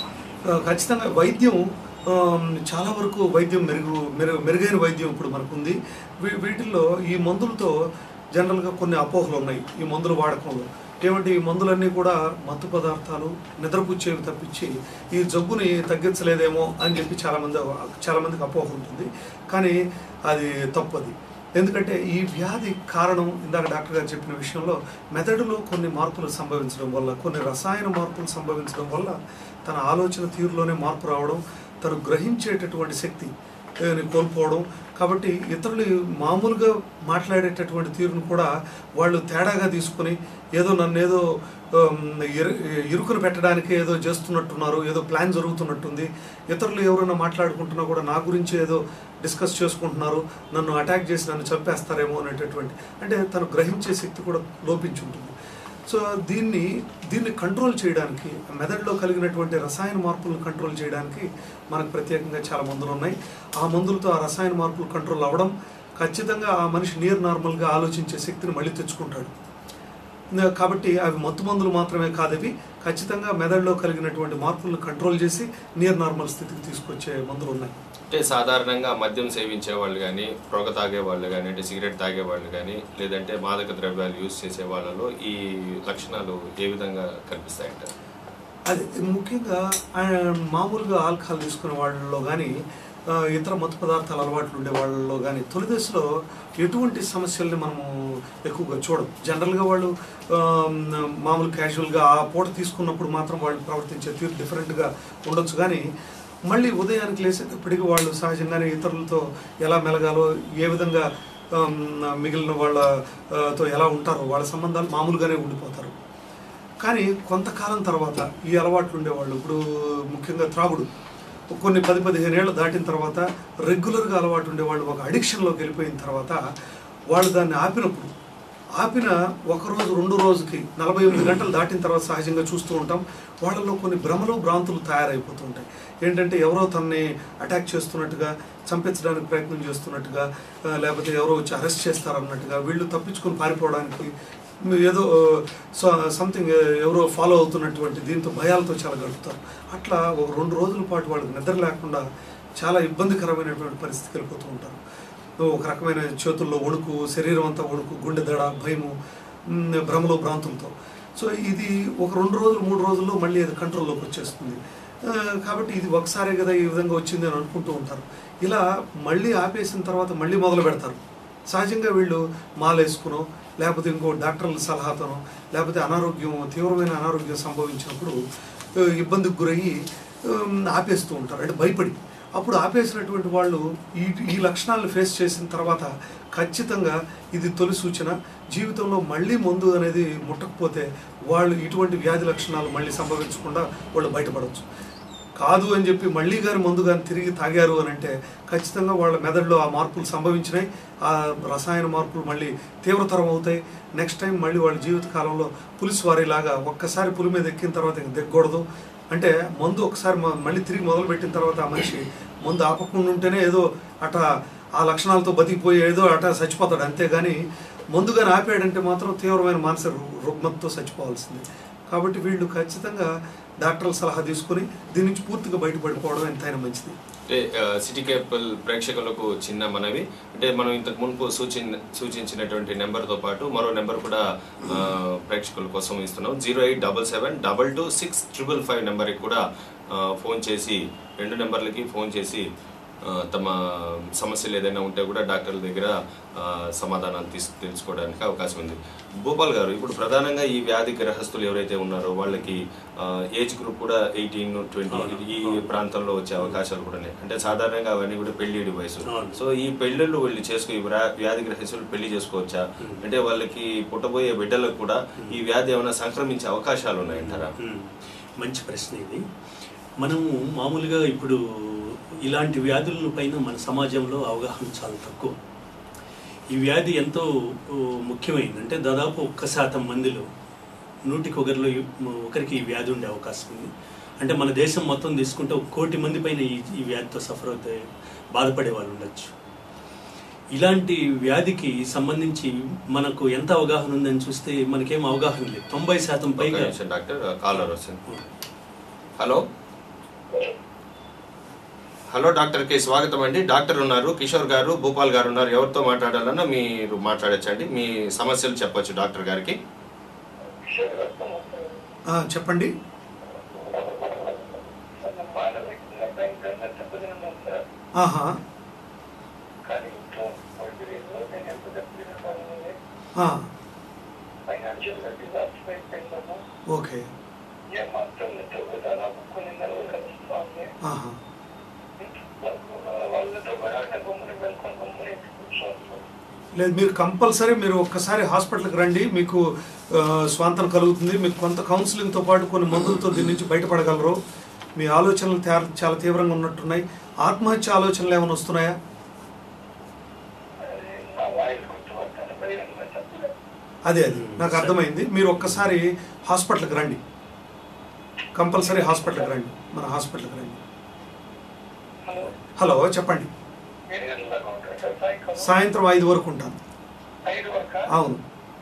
ఆ, ఖచ్చితంగా వైద్యం ఆ, చాలా వరకు వైద్యం మెరుగు మెరుగు మెరుగైన వైద్యం ఇప్పుడు మనకు ఉంది వీ- వీటిల్లో ఈ మందులతో జనరల్గా కొన్ని అపోహలు ఉన్నాయి ఈ మందుల వాడకంలో ఏమంటే ఈ మందులన్నీ కూడా మత్తు పదార్థాలు నిద్రపుచ్చేవి తప్పించి ఈ జబ్బుని తగ్గించలేదేమో అని చెప్పి చాలామంది చాలామందికి అపోహ ఉంటుంది కానీ అది తప్పది ఎందుకంటే ఈ వ్యాధి కారణం ఇందాక డాక్టర్ గారు చెప్పిన విషయంలో మెదడులో కొన్ని మార్పులు సంభవించడం వల్ల కొన్ని రసాయన మార్పులు సంభవించడం వల్ల తన ఆలోచన తీరులోనే మార్పు రావడం తను గ్రహించేటటువంటి శక్తి ఆ, ని కోల్పోవడం కాబట్టి ఇతరులు మామూలుగా మాట్లాడేటటువంటి తీరును కూడా వాళ్ళు తేడాగా తీసుకొని ఏదో నన్ను ఏదో ఆమ్, ఇరు- ఇరుకును పెట్టడానికి ఏదో చేస్తున్నట్టున్నారు ఏదో ప్లాన్ జరుగుతున్నట్టుంది ఇతరులు ఎవరైనా మాట్లాడుకుంటున్నా కూడా నా గురించి ఏదో డిస్కస్ చేసుకుంటున్నారు నన్ను అటాక్ చేసి నన్ను చంపేస్తారేమో అనేటటువంటి అంటే తను గ్రహించే శక్తి కూడా లోపించి ఉంటుంది సో దీన్ని దీన్ని కంట్రోల్ చేయడానికి మెదడులో కలిగినటువంటి రసాయన మార్పులను కంట్రోల్ చేయడానికి మనకు ప్రత్యేకంగా చాలా మందులు ఉన్నాయి ఆ మందులతో ఆ రసాయన మార్పులు కంట్రోల్ అవ్వడం ఖచ్చితంగా ఆ మనిషి నియర్ నార్మల్గా ఆలోచించే శక్తిని మళ్ళీ తెచ్చుకుంటాడు కాబట్టి అవి మత్తు మందులు మాత్రమే కాదవి ఖచ్చితంగా మెదడులో కలిగినటువంటి మార్పులను కంట్రోల్ చేసి నియర్ నార్మల్ స్థితికి తీసుకొచ్చే మందులు ఉన్నాయి అంటే సాధారణంగా మద్యం సేవించే వాళ్ళు కానీ పొగ తాగే వాళ్ళు కానీ అంటే సిగరెట్ తాగే వాళ్ళు కానీ లేదంటే మాదక ద్రవ్యాలు యూజ్ చేసే వాళ్ళలో ఈ లక్షణాలు ఏ విధంగా కనిపిస్తాయంటారు అది ముఖ్యంగా ఆ, మామూలుగా ఆల్కహాల్ తీసుకునే వాళ్ళలో కానీ ఇతర మత్తు పదార్థాల అలవాట్లు ఉండే వాళ్ళలో కానీ తొలి దశలో ఎటువంటి సమస్యల్ని మనము ఎక్కువగా చూడం జనరల్గా వాళ్ళు ఆ, మామూలు క్యాజువల్గా ఆ పూట తీసుకున్నప్పుడు మాత్రం వాళ్ళు ప్రవర్తించే తీరు డిఫరెంట్గా ఉండొచ్చు కానీ మళ్ళీ ఉదయానికి లేసేటప్పటికి వాళ్ళు సహజంగానే ఇతరులతో ఎలా మెలగాలో ఏ విధంగా ఆమ్, మిగిలిన వాళ్ళతో ఎలా ఉంటారో వాళ్ళ సంబంధాలు మామూలుగానే ఉండిపోతారు కానీ కొంతకాలం తర్వాత ఈ అలవాట్లు ఉండేవాళ్ళు ఇప్పుడు ముఖ్యంగా త్రాగుడు కొన్ని పది పదిహేను ఏళ్ళు దాటిన తర్వాత రెగ్యులర్గా అలవాటు ఉండేవాళ్ళు ఒక అడిక్షన్లోకి వెళ్ళిపోయిన తర్వాత వాళ్ళు దాన్ని ఆపినప్పుడు ఆపిన ఒక రోజు రెండు రోజుకి నలభై ఎనిమిది గంటలు దాటిన తర్వాత సహజంగా చూస్తూ ఉంటాం వాళ్ళలో కొన్ని భ్రమలు భ్రాంతులు తయారైపోతూ ఉంటాయి ఏంటంటే ఎవరో తనని అటాక్ చేస్తున్నట్టుగా చంపించడానికి ప్రయత్నం చేస్తున్నట్టుగా ఆ, లేకపోతే ఎవరో వచ్చి అరెస్ట్ చేస్తారన్నట్టుగా వీళ్ళు తప్పించుకొని పారిపోవడానికి ఏదో సంథింగ్ ఎవరో ఫాలో అవుతున్నటువంటి దీంతో భయాలతో చాలా గడుపుతారు అట్లా ఒక రెండు రోజుల పాటు వాళ్ళకి నిద్ర లేకుండా చాలా ఇబ్బందికరమైనటువంటి పరిస్థితికి వెళ్ళిపోతూ ఉంటారు ఒక రకమైన చేతుల్లో వణుకు శరీరం అంతా వణుకు గుండె దడ భయము మ్, భ్రమలు భ్రాంతులతో సో ఇది ఒక రెండు రోజులు మూడు రోజుల్లో మళ్ళీ అది కంట్రోల్లోకి వచ్చేస్తుంది ఆ, కాబట్టి ఇది ఒకసారే కదా ఈ విధంగా వచ్చింది అని అనుకుంటూ ఉంటారు ఇలా మళ్ళీ ఆపేసిన తర్వాత మళ్ళీ మొదలు పెడతారు సహజంగా వీళ్ళు మాలేసుకునో లేకపోతే ఇంకో డాక్టర్ల సలహాతోనో లేకపోతే అనారోగ్యం తీవ్రమైన అనారోగ్యం సంభవించినప్పుడు ఆ, ఇబ్బందికి గురయ్యి ఉమ్, ఆపేస్తూ ఉంటారు అంటే భయపడి అప్పుడు ఆపేసినటువంటి వాళ్ళు ఈ ఈ లక్షణాలను ఫేస్ చేసిన తర్వాత ఖచ్చితంగా ఇది తొలి సూచన జీవితంలో మళ్ళీ మందు అనేది ముట్టకపోతే వాళ్ళు ఇటువంటి వ్యాధి లక్షణాలు మళ్ళీ సంభవించకుండా వాళ్ళు బయటపడవచ్చు కాదు అని చెప్పి మళ్ళీ కానీ మందు కానీ తిరిగి తాగారు అని అంటే ఖచ్చితంగా వాళ్ళ మెదడులో ఆ మార్పులు సంభవించినాయి ఆ రసాయన మార్పులు మళ్ళీ తీవ్రతరం అవుతాయి నెక్స్ట్ టైం మళ్ళీ వాళ్ళ జీవిత కాలంలో పులిస్ వారిలాగా ఒక్కసారి పులి మీద ఎక్కిన తర్వాత ఇంక దిగకూడదు అంటే మందు ఒకసారి మ- మళ్ళీ తిరిగి మొదలు పెట్టిన తర్వాత ఆ మనిషి మందు ఆపకుండా ఉంటేనే ఏదో అట ఆ లక్షణాలతో బతికిపోయి ఏదో అట చచ్చిపోతాడు అంతేగాని మందుగాని ఆపాడంటే మాత్రం తీవ్రమైన మానసిక రు- రుగ్మతతో చచ్చిపోవాల్సిందే కాబట్టి వీళ్ళు ఖచ్చితంగా డాక్టర్ల సలహా తీసుకొని దీని నుంచి పూర్తిగా బయటపడిపోవడం ఎంతైనా మంచిది అంటే ఆ, సిటీ కేబుల్ ప్రేక్షకులకు చిన్న మనవి అంటే మనం ఇంతకు మునుపు సూచిన సూచించినటువంటి నెంబర్తో పాటు మరో నెంబర్ కూడా ఆ, ప్రేక్షకుల కోసం ఇస్తున్నాం zero eight double seven double two six triple five నెంబర్కి కూడా ఆ, ఫోన్ చేసి రెండు నెంబర్లకి ఫోన్ చేసి ఆ, తమ సమస్యలు ఏదైనా ఉంటే కూడా డాక్టర్ల దగ్గర ఆ, సమాధానాలు తీసు తెలుసుకోవడానికి అవకాశం ఉంది భూపాల్ గారు ఇప్పుడు ప్రధానంగా ఈ వ్యాధి గ్రహస్తులు ఎవరైతే ఉన్నారో వాళ్ళకి ఆ, ఏజ్ గ్రూప్ కూడా ఎయిటీన్ ట్వంటీ అవును, ఈ అవును. ప్రాంతంలో వచ్చే అవకాశాలు కూడా ఉన్నాయి అంటే సాధారణంగా అవన్నీ కూడా పెళ్లిడి వయసు అవును. సో ఈ పెళ్ళిళ్ళు వీళ్ళు చేసుకు ఈ వ్రా- వ్యాధి గ్రహస్తులు పెళ్లి చేసుకోవచ్చా Hmm. అంటే వాళ్ళకి పుట్టబోయే బిడ్డలకు కూడా ఈ వ్యాధి ఏమైనా సంక్రమించే అవకాశాలు ఉన్నాయంటారా ఉమ్, మంచి ప్రశ్న ఇది మనము మామూలుగా ఇప్పుడు ఇలాంటి వ్యాధుల పైన మన సమాజంలో అవగాహన చాలా తక్కువ ఈ వ్యాధి ఎంతో ఓ, ముఖ్యమైనది అంటే దాదాపు ఒక్క శాతం మందిలో నూటికి ఒకరిలో ఈ- ఒకరికి ఈ వ్యాధి ఉండే అవకాశం ఉంది అంటే మన దేశం మొత్తం తీసుకుంటే ఒక కోటి మంది పైన ఈ ఈ వ్యాధితో సఫర్ అవుతే బాధపడే వాళ్ళు ఉండొచ్చు ఇలాంటి వ్యాధికి సంబంధించి మనకు ఎంత అవగాహన ఉందని చూస్తే మనకేం అవగాహన లేదు తొంభై శాతం ఒక పైగా నిమిషం డాక్టర్ కాలర్ వస్తుంది హలో హలో డాక్టర్ కి స్వాగతం అండి డాక్టర్ ఉన్నారు కిషోర్ గారు భూపాల్ గారు ఉన్నారు ఎవరితో మాట్లాడాలన్నా మీరు మాట్లాడచ్చండి మీ సమస్యలు చెప్పొచ్చు డాక్టర్ గారికి ఆ, చెప్పండి ఆహా ఆ, ఓకే ఆహా లేదు మీరు కంపల్సరీ మీరు ఒక్కసారి హాస్పిటల్కి రండి మీకు ఆ, స్వాంతన కలుగుతుంది మీకు కొంత కౌన్సిలింగ్తో పాటు కొన్ని మందులతో దీని నుంచి బయటపడగలరు మీ ఆలోచనలు తే- చాలా తీవ్రంగా ఉన్నట్టున్నాయి ఆత్మహత్య ఆలోచనలు ఏమైనా వస్తున్నాయా అదే అది నాకు అర్థమైంది మీరు ఒక్కసారి హాస్పిటల్కి రండి కంపల్సరీ హాస్పిటల్కి రండి మన హాస్పిటల్కి రండి హలో చెప్పండి సాయంత్రం ఐదు వరకు ఉంటాను అవును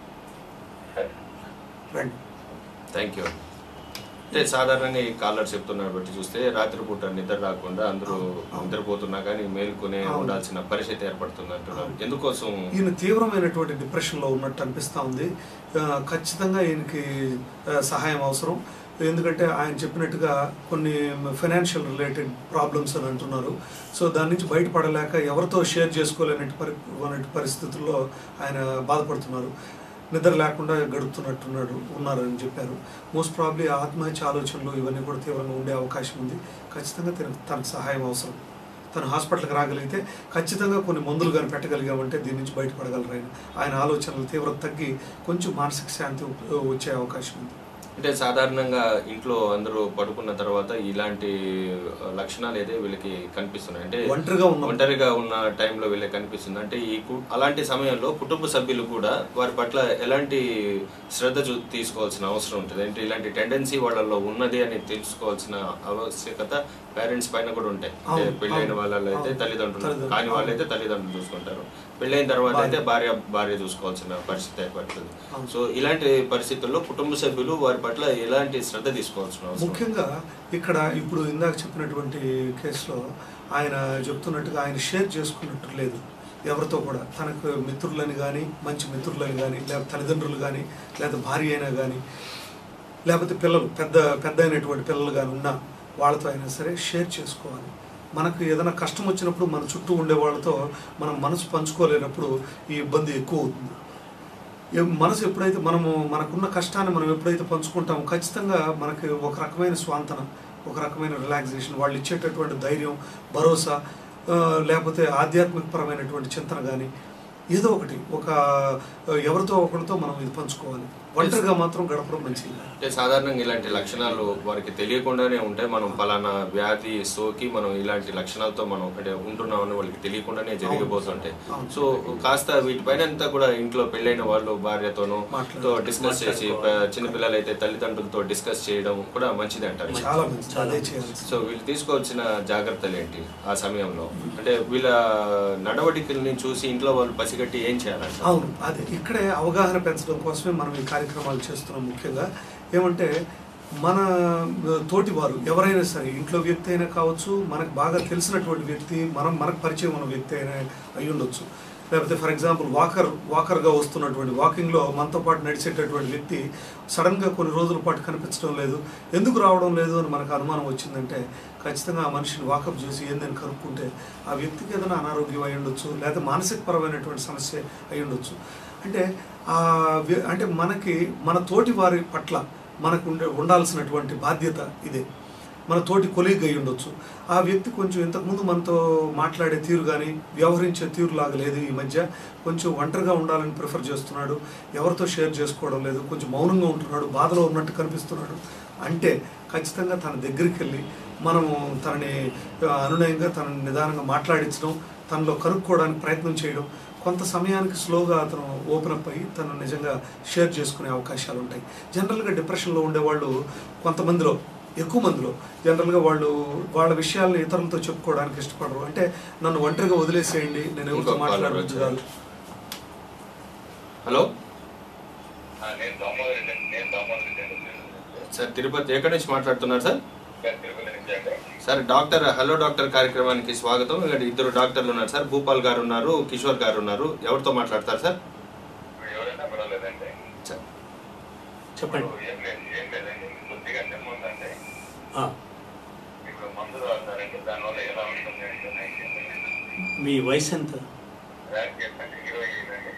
రండి థ్యాంక్ యూ అంటే సాధారణంగా ఈ కాలర్ చెప్తున్నారు బట్టి చూస్తే రాత్రిపూట నిద్ర రాకుండా అందరూ అవును. నిద్రపోతున్నా కానీ మేలుకునే అవును. ఉండాల్సిన పరిస్థితి ఏర్పడుతుంది అంటున్నారు ఎందుకోసం ఈయన తీవ్రమైనటువంటి డిప్రెషన్లో ఉన్నట్టు అనిపిస్తూ ఉంది ఆ, ఖచ్చితంగా ఈయనకి ఆ, సహాయం అవసరం ఎందుకంటే ఆయన చెప్పినట్టుగా కొన్ని ఫైనాన్షియల్ రిలేటెడ్ ప్రాబ్లమ్స్ అని అంటున్నారు సో దాని నుంచి బయటపడలేక ఎవరితో షేర్ చేసుకోలేనట్టు పరి అనేటి పరిస్థితుల్లో ఆయన బాధపడుతున్నారు నిద్ర లేకుండా గడుపుతున్నట్టున్నాడు ఉన్నారని చెప్పారు మోస్ట్ ప్రాబ్లీ ఆత్మహత్య ఆలోచనలు ఇవన్నీ కూడా తీవ్రంగా ఉండే అవకాశం ఉంది ఖచ్చితంగా తన తనకు సహాయం అవసరం తను హాస్పిటల్కి రాగలిగితే ఖచ్చితంగా కొన్ని మందులు కానీ పెట్టగలిగామంటే దీని నుంచి బయటపడగలరు ఆయన ఆయన ఆలోచనలు తీవ్రత తగ్గి కొంచెం మానసిక శాంతి వచ్చే అవకాశం ఉంది అంటే సాధారణంగా ఇంట్లో అందరూ పడుకున్న తర్వాత ఇలాంటి ఆ, లక్షణాలు అయితే వీళ్ళకి కనిపిస్తున్నాయి అంటే ఒంటరిగా ఉన్నాం. ఒంటరిగా ఉన్న టైంలో వీళ్ళకి కనిపిస్తుంది అంటే ఈ కు- అలాంటి సమయంలో కుటుంబ సభ్యులు కూడా వారి పట్ల ఎలాంటి శ్రద్ధ చూ- తీసుకోవాల్సిన అవసరం ఉంటుంది అంటే ఇలాంటి టెండెన్సీ వాళ్ళలో ఉన్నది అని తెలుసుకోవాల్సిన ఆవశ్యకత పేరెంట్స్ పైన కూడా ఉంటాయి అంటే అవును, పెళ్ళైన అవును, వాళ్ళైతే అవును. తల్లిదండ్రులు తల్లిదండ్రులు, కాని వాళ్ళైతే అవును. తల్లిదండ్రులు చూసుకుంటారు పెళ్ళైన తర్వాత భార్య. అయితే భార్య భార్య చూసుకోవాల్సిన పరిస్థితి ఏర్పడుతుంది అవును. సో ఇలాంటి పరిస్థితుల్లో కుటుంబ సభ్యులు వారి పట్ల ఎలాంటి శ్రద్ధ తీసుకోవాల్సిన అవసరం ముఖ్యంగా ఇక్కడ ఇప్పుడు ఇందాక చెప్పినటువంటి కేసులో ఆయన చెప్తున్నట్టుగా ఆయన షేర్ చేసుకున్నట్టు లేదు ఎవరితో కూడా తనకు మిత్రులని కానీ మంచి మిత్రులని కానీ లేకపోతే తల్లిదండ్రులు కానీ లేదా భార్య అయినా కానీ లేకపోతే పిల్లలు పెద్ద పెద్ద అయినటువంటి పిల్లలు కానీ ఉన్నా వాళ్ళతో అయినా సరే షేర్ చేసుకోవాలి మనకు ఏదైనా కష్టం వచ్చినప్పుడు మన చుట్టూ ఉండే వాళ్ళతో మనం మనసు పంచుకోలేనప్పుడు ఈ ఇబ్బంది ఎక్కువ అవుతుంది ఏ- మనసు ఎప్పుడైతే మనము మనకున్న కష్టాన్ని మనం ఎప్పుడైతే పంచుకుంటామో ఖచ్చితంగా మనకి ఒక రకమైన స్వాంతన ఒక రకమైన రిలాక్సేషన్ వాళ్ళు ఇచ్చేటటువంటి ధైర్యం భరోసా ఆ, లేకపోతే ఆధ్యాత్మిక పరమైనటువంటి చింతన కానీ ఏదో ఒకటి ఒక ఆ, ఎవరితో ఒకరితో మనం ఇది పంచుకోవాలి ఒంటరిగా మాత్రం గడపడం మంచిది కాదు. అంటే సాధారణంగా ఇలాంటి లక్షణాలు వారికి తెలియకుండానే ఉంటాయి మనం పలానా వ్యాధి సోకి మనం ఇలాంటి లక్షణాలతో మనం అంటే ఉంటున్నామని వాళ్ళకి తెలియకుండానే జరిగిపోతుంటాయి అవును. సో కాస్త వీటిపైన అంతా కూడా ఇంట్లో పెళ్ళైన వాళ్ళు భార్యతోనూ మాట్లాడు- తో డిస్కస్ చేసి ప- చిన్నపిల్లలు అయితే తల్లిదండ్రులతో డిస్కస్ చేయడం కూడా మంచిది అంటారు చాలా మంచిది చాలా అదే చేయాలి సో వీళ్ళు తీసుకోవాల్సిన జాగ్రత్తలు ఏంటి ఆ సమయంలో అంటే వీళ్ళ నడవడికల్ని చూసి ఇంట్లో వాళ్ళు పసిగట్టి ఏం చేయాలంట అవును అదే ఇక్కడే అవగాహన పెంచడం కోసమే మనం ఈ కార్యక్రమాలు చేస్తున్నాం ముఖ్యంగా ఏమంటే మన ఆ, తోటి వారు ఎవరైనా సరే ఇంట్లో వ్యక్తి అయినా కావచ్చు మనకు బాగా తెలిసినటువంటి వ్యక్తి మనం మనకు పరిచయం ఉన్న వ్యక్తి అయినా అయి ఉండొచ్చు లేకపోతే ఫర్ ఎగ్జాంపుల్ వాకర్ వాకర్గా వస్తున్నటువంటి వాకింగ్లో మనతో పాటు నడిచేటటువంటి వ్యక్తి సడన్గా కొన్ని రోజుల పాటు కనిపించడం లేదు ఎందుకు రావడం లేదు అని మనకు అనుమానం వచ్చిందంటే ఖచ్చితంగా ఆ మనిషిని వాకప్ చేసి ఏందని కనుక్కుంటే ఆ వ్యక్తికి ఏదైనా అనారోగ్యం అయి ఉండొచ్చు లేదా మానసికపరమైనటువంటి సమస్య అయి ఉండొచ్చు అంటే ఆ వ్య- అంటే మనకి మన తోటి వారి పట్ల మనకు ఉండే ఉండాల్సినటువంటి బాధ్యత ఇదే మన తోటి కొలీగ్ అయి ఉండొచ్చు ఆ వ్యక్తి కొంచెం ఇంతకుముందు మనతో మాట్లాడే తీరు కానీ వ్యవహరించే తీరు లాగా లేదు ఈ మధ్య కొంచెం ఒంటరిగా ఉండాలని ప్రిఫర్ చేస్తున్నాడు ఎవరితో షేర్ చేసుకోవడం లేదు కొంచెం మౌనంగా ఉంటున్నాడు బాధలో ఉన్నట్టు కనిపిస్తున్నాడు అంటే ఖచ్చితంగా తన దగ్గరికి వెళ్ళి మనము తనని ఆ, అనునయంగా తనని నిదానంగా మాట్లాడించడం తనలో కనుక్కోవడానికి ప్రయత్నం చేయడం కొంత సమయానికి స్లోగా అతను ఓపెన్ అప్ అయ్యి తను నిజంగా షేర్ చేసుకునే అవకాశాలు ఉంటాయి జనరల్గా డిప్రెషన్లో ఉండేవాళ్ళు కొంతమందిలో ఎక్కువ మందిలో జనరల్గా వాళ్ళు వాళ్ళ విషయాలను ఇతరులతో చెప్పుకోవడానికి ఇష్టపడరు అంటే నన్ను ఒంటరిగా వదిలేసేయండి నేను ఎవరితో ఇంకొక caller మాట్లాడవచ్చు వచ్చారు. కాదు హలో ఆ, నేను దామోదర్ రెడ్డి నేను దామోదర్ రెడ్డి అండి. సార్ తిరుపతి ఎక్కడి నుంచి మాట్లాడుతున్నారు సార్ సార్ తిరుపతి నుంచి అండి సార్ డాక్టర్ హలో డాక్టర్ కార్యక్రమానికి స్వాగతం ఇక్కడ ఇద్దరు డాక్టర్లు ఉన్నారు సార్ భూపాల్ గారు ఉన్నారు కిషోర్ గారు ఉన్నారు ఎవరితో మాట్లాడతారు సార్ ఇప్పుడు ఎవరైనా పర్వాలేదండి సార్ చెప్పండి ఇప్పుడు ఏం లేదు ఏం లేదండి కొద్దిగా నిమ్మ ఉందండి ఆ, ఇప్పుడు మందు రాస్తారండి దానివల్ల ఎలా ఉంటుంది అంటే మీ వయసు ఎంత ర్యాంక్ ఏంటంటే ఇరవై ఐదు అండి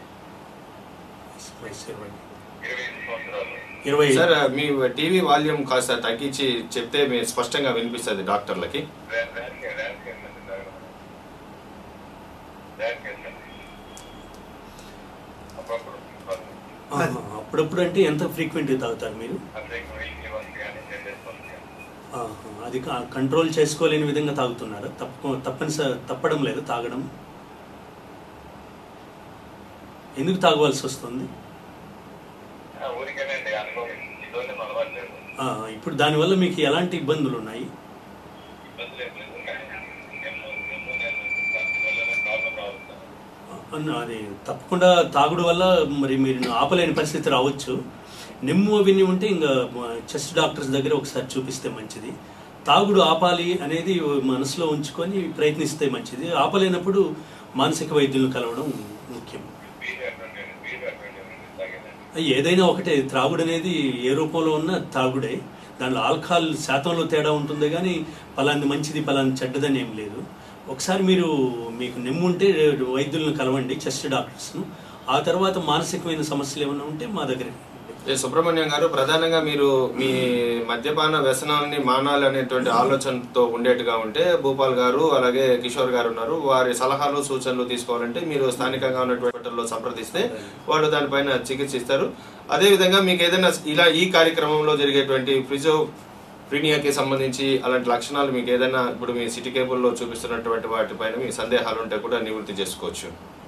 వయసు ఇరవై ఇరవై ఐదు సంవత్సరాలు ఇరవై సార్ మీ టీవీ వాల్యూమ్ కాస్త తగ్గించి చెప్తే మీరు స్పష్టంగా వినిపిస్తుంది డాక్టర్లకి ర్యాంక్ ర్యాంక్ ర్యాంక్ ఏంటండి తాగడం? ర్యాంక్ ఏంటండి అప్పుడప్పుడు ఆహా, అప్పుడప్పుడు అంటే ఎంత ఫ్రీక్వెంట్గా తాగుతారు మీరు అంటే వీక్లీ వన్స్ కానీ టెన్ డేస్ వన్స్ కానీ ఆహా, అది కా- కంట్రోల్ చేసుకోలేని విధంగా తాగుతున్నారా తప్ప తప్పనిసరి తప్పడం లేదు తాగడం ఎందుకు తాగవలసి వస్తుంది ఆ, ఊరికేనండి అనుభవం ఇదోనే అలవాటు లేదు ఆ, ఇప్పుడు దానివల్ల మీకు ఎలాంటి ఇబ్బందులు ఉన్నాయి ఇబ్బందులు ఏం లేదు కానీ నిమ్మ నిమ్మ నేను దానివల్ల ప్రాబ్లం రావచ్చు అన్న, అది తప్పకుండా తాగుడు వల్ల మరి మీరు ఆపలేని పరిస్థితి రావచ్చు నిమ్ము అవిని ఉంటే ఇంకా చెస్ట్ డాక్టర్స్ దగ్గర ఒకసారి చూపిస్తే మంచిది తాగుడు ఆపాలి అనేది మనసులో ఉంచుకొని ప్రయత్నిస్తే మంచిది ఆపలేనప్పుడు మానసిక వైద్యులను కలవడం ముఖ్యం బీర్ అటువంటి బీర్ అటువంటి తాగేదండి ఏదైనా ఒకటే త్రాగుడు అనేది ఏ రూపంలో ఉన్నా తాగుడే దాంట్లో ఆల్కహాల్ శాతంలో తేడా ఉంటుంది కానీ పలాంది మంచిది పలాంది చెడ్డదని ఏం లేదు ఒకసారి మీరు మీకు నిమ్ముంటే వైద్యులను కలవండి చెస్ట్ డాక్టర్స్ను ఆ తర్వాత మానసికమైన సమస్యలు ఏమైనా ఉంటే మా దగ్గర ఏ సుబ్రహ్మణ్యం గారు ప్రధానంగా మీరు మీ మద్యపాన వ్యసనాలని మానాలి అనేటువంటి ఆలోచనతో ఉండేట్టుగా ఉంటే భూపాల్ గారు అలాగే కిషోర్ గారు ఉన్నారు వారి సలహాలు సూచనలు తీసుకోవాలంటే మీరు స్థానికంగా ఉన్నటువంటి హాస్పిటల్లో సంప్రదిస్తే వాళ్ళు దానిపైన చికిత్స ఇస్తారు అదేవిధంగా మీకు ఏదైనా ఇలా ఈ కార్యక్రమంలో జరిగేటువంటి ఫిజో ప్రీనియాకి సంబంధించి అలాంటి లక్షణాలు మీకు ఏదైనా ఇప్పుడు మీ సిటీ కేబుల్లో చూపిస్తున్నటువంటి వాటిపైన మీ సందేహాలు ఉంటే కూడా నివృత్తి చేసుకోవచ్చు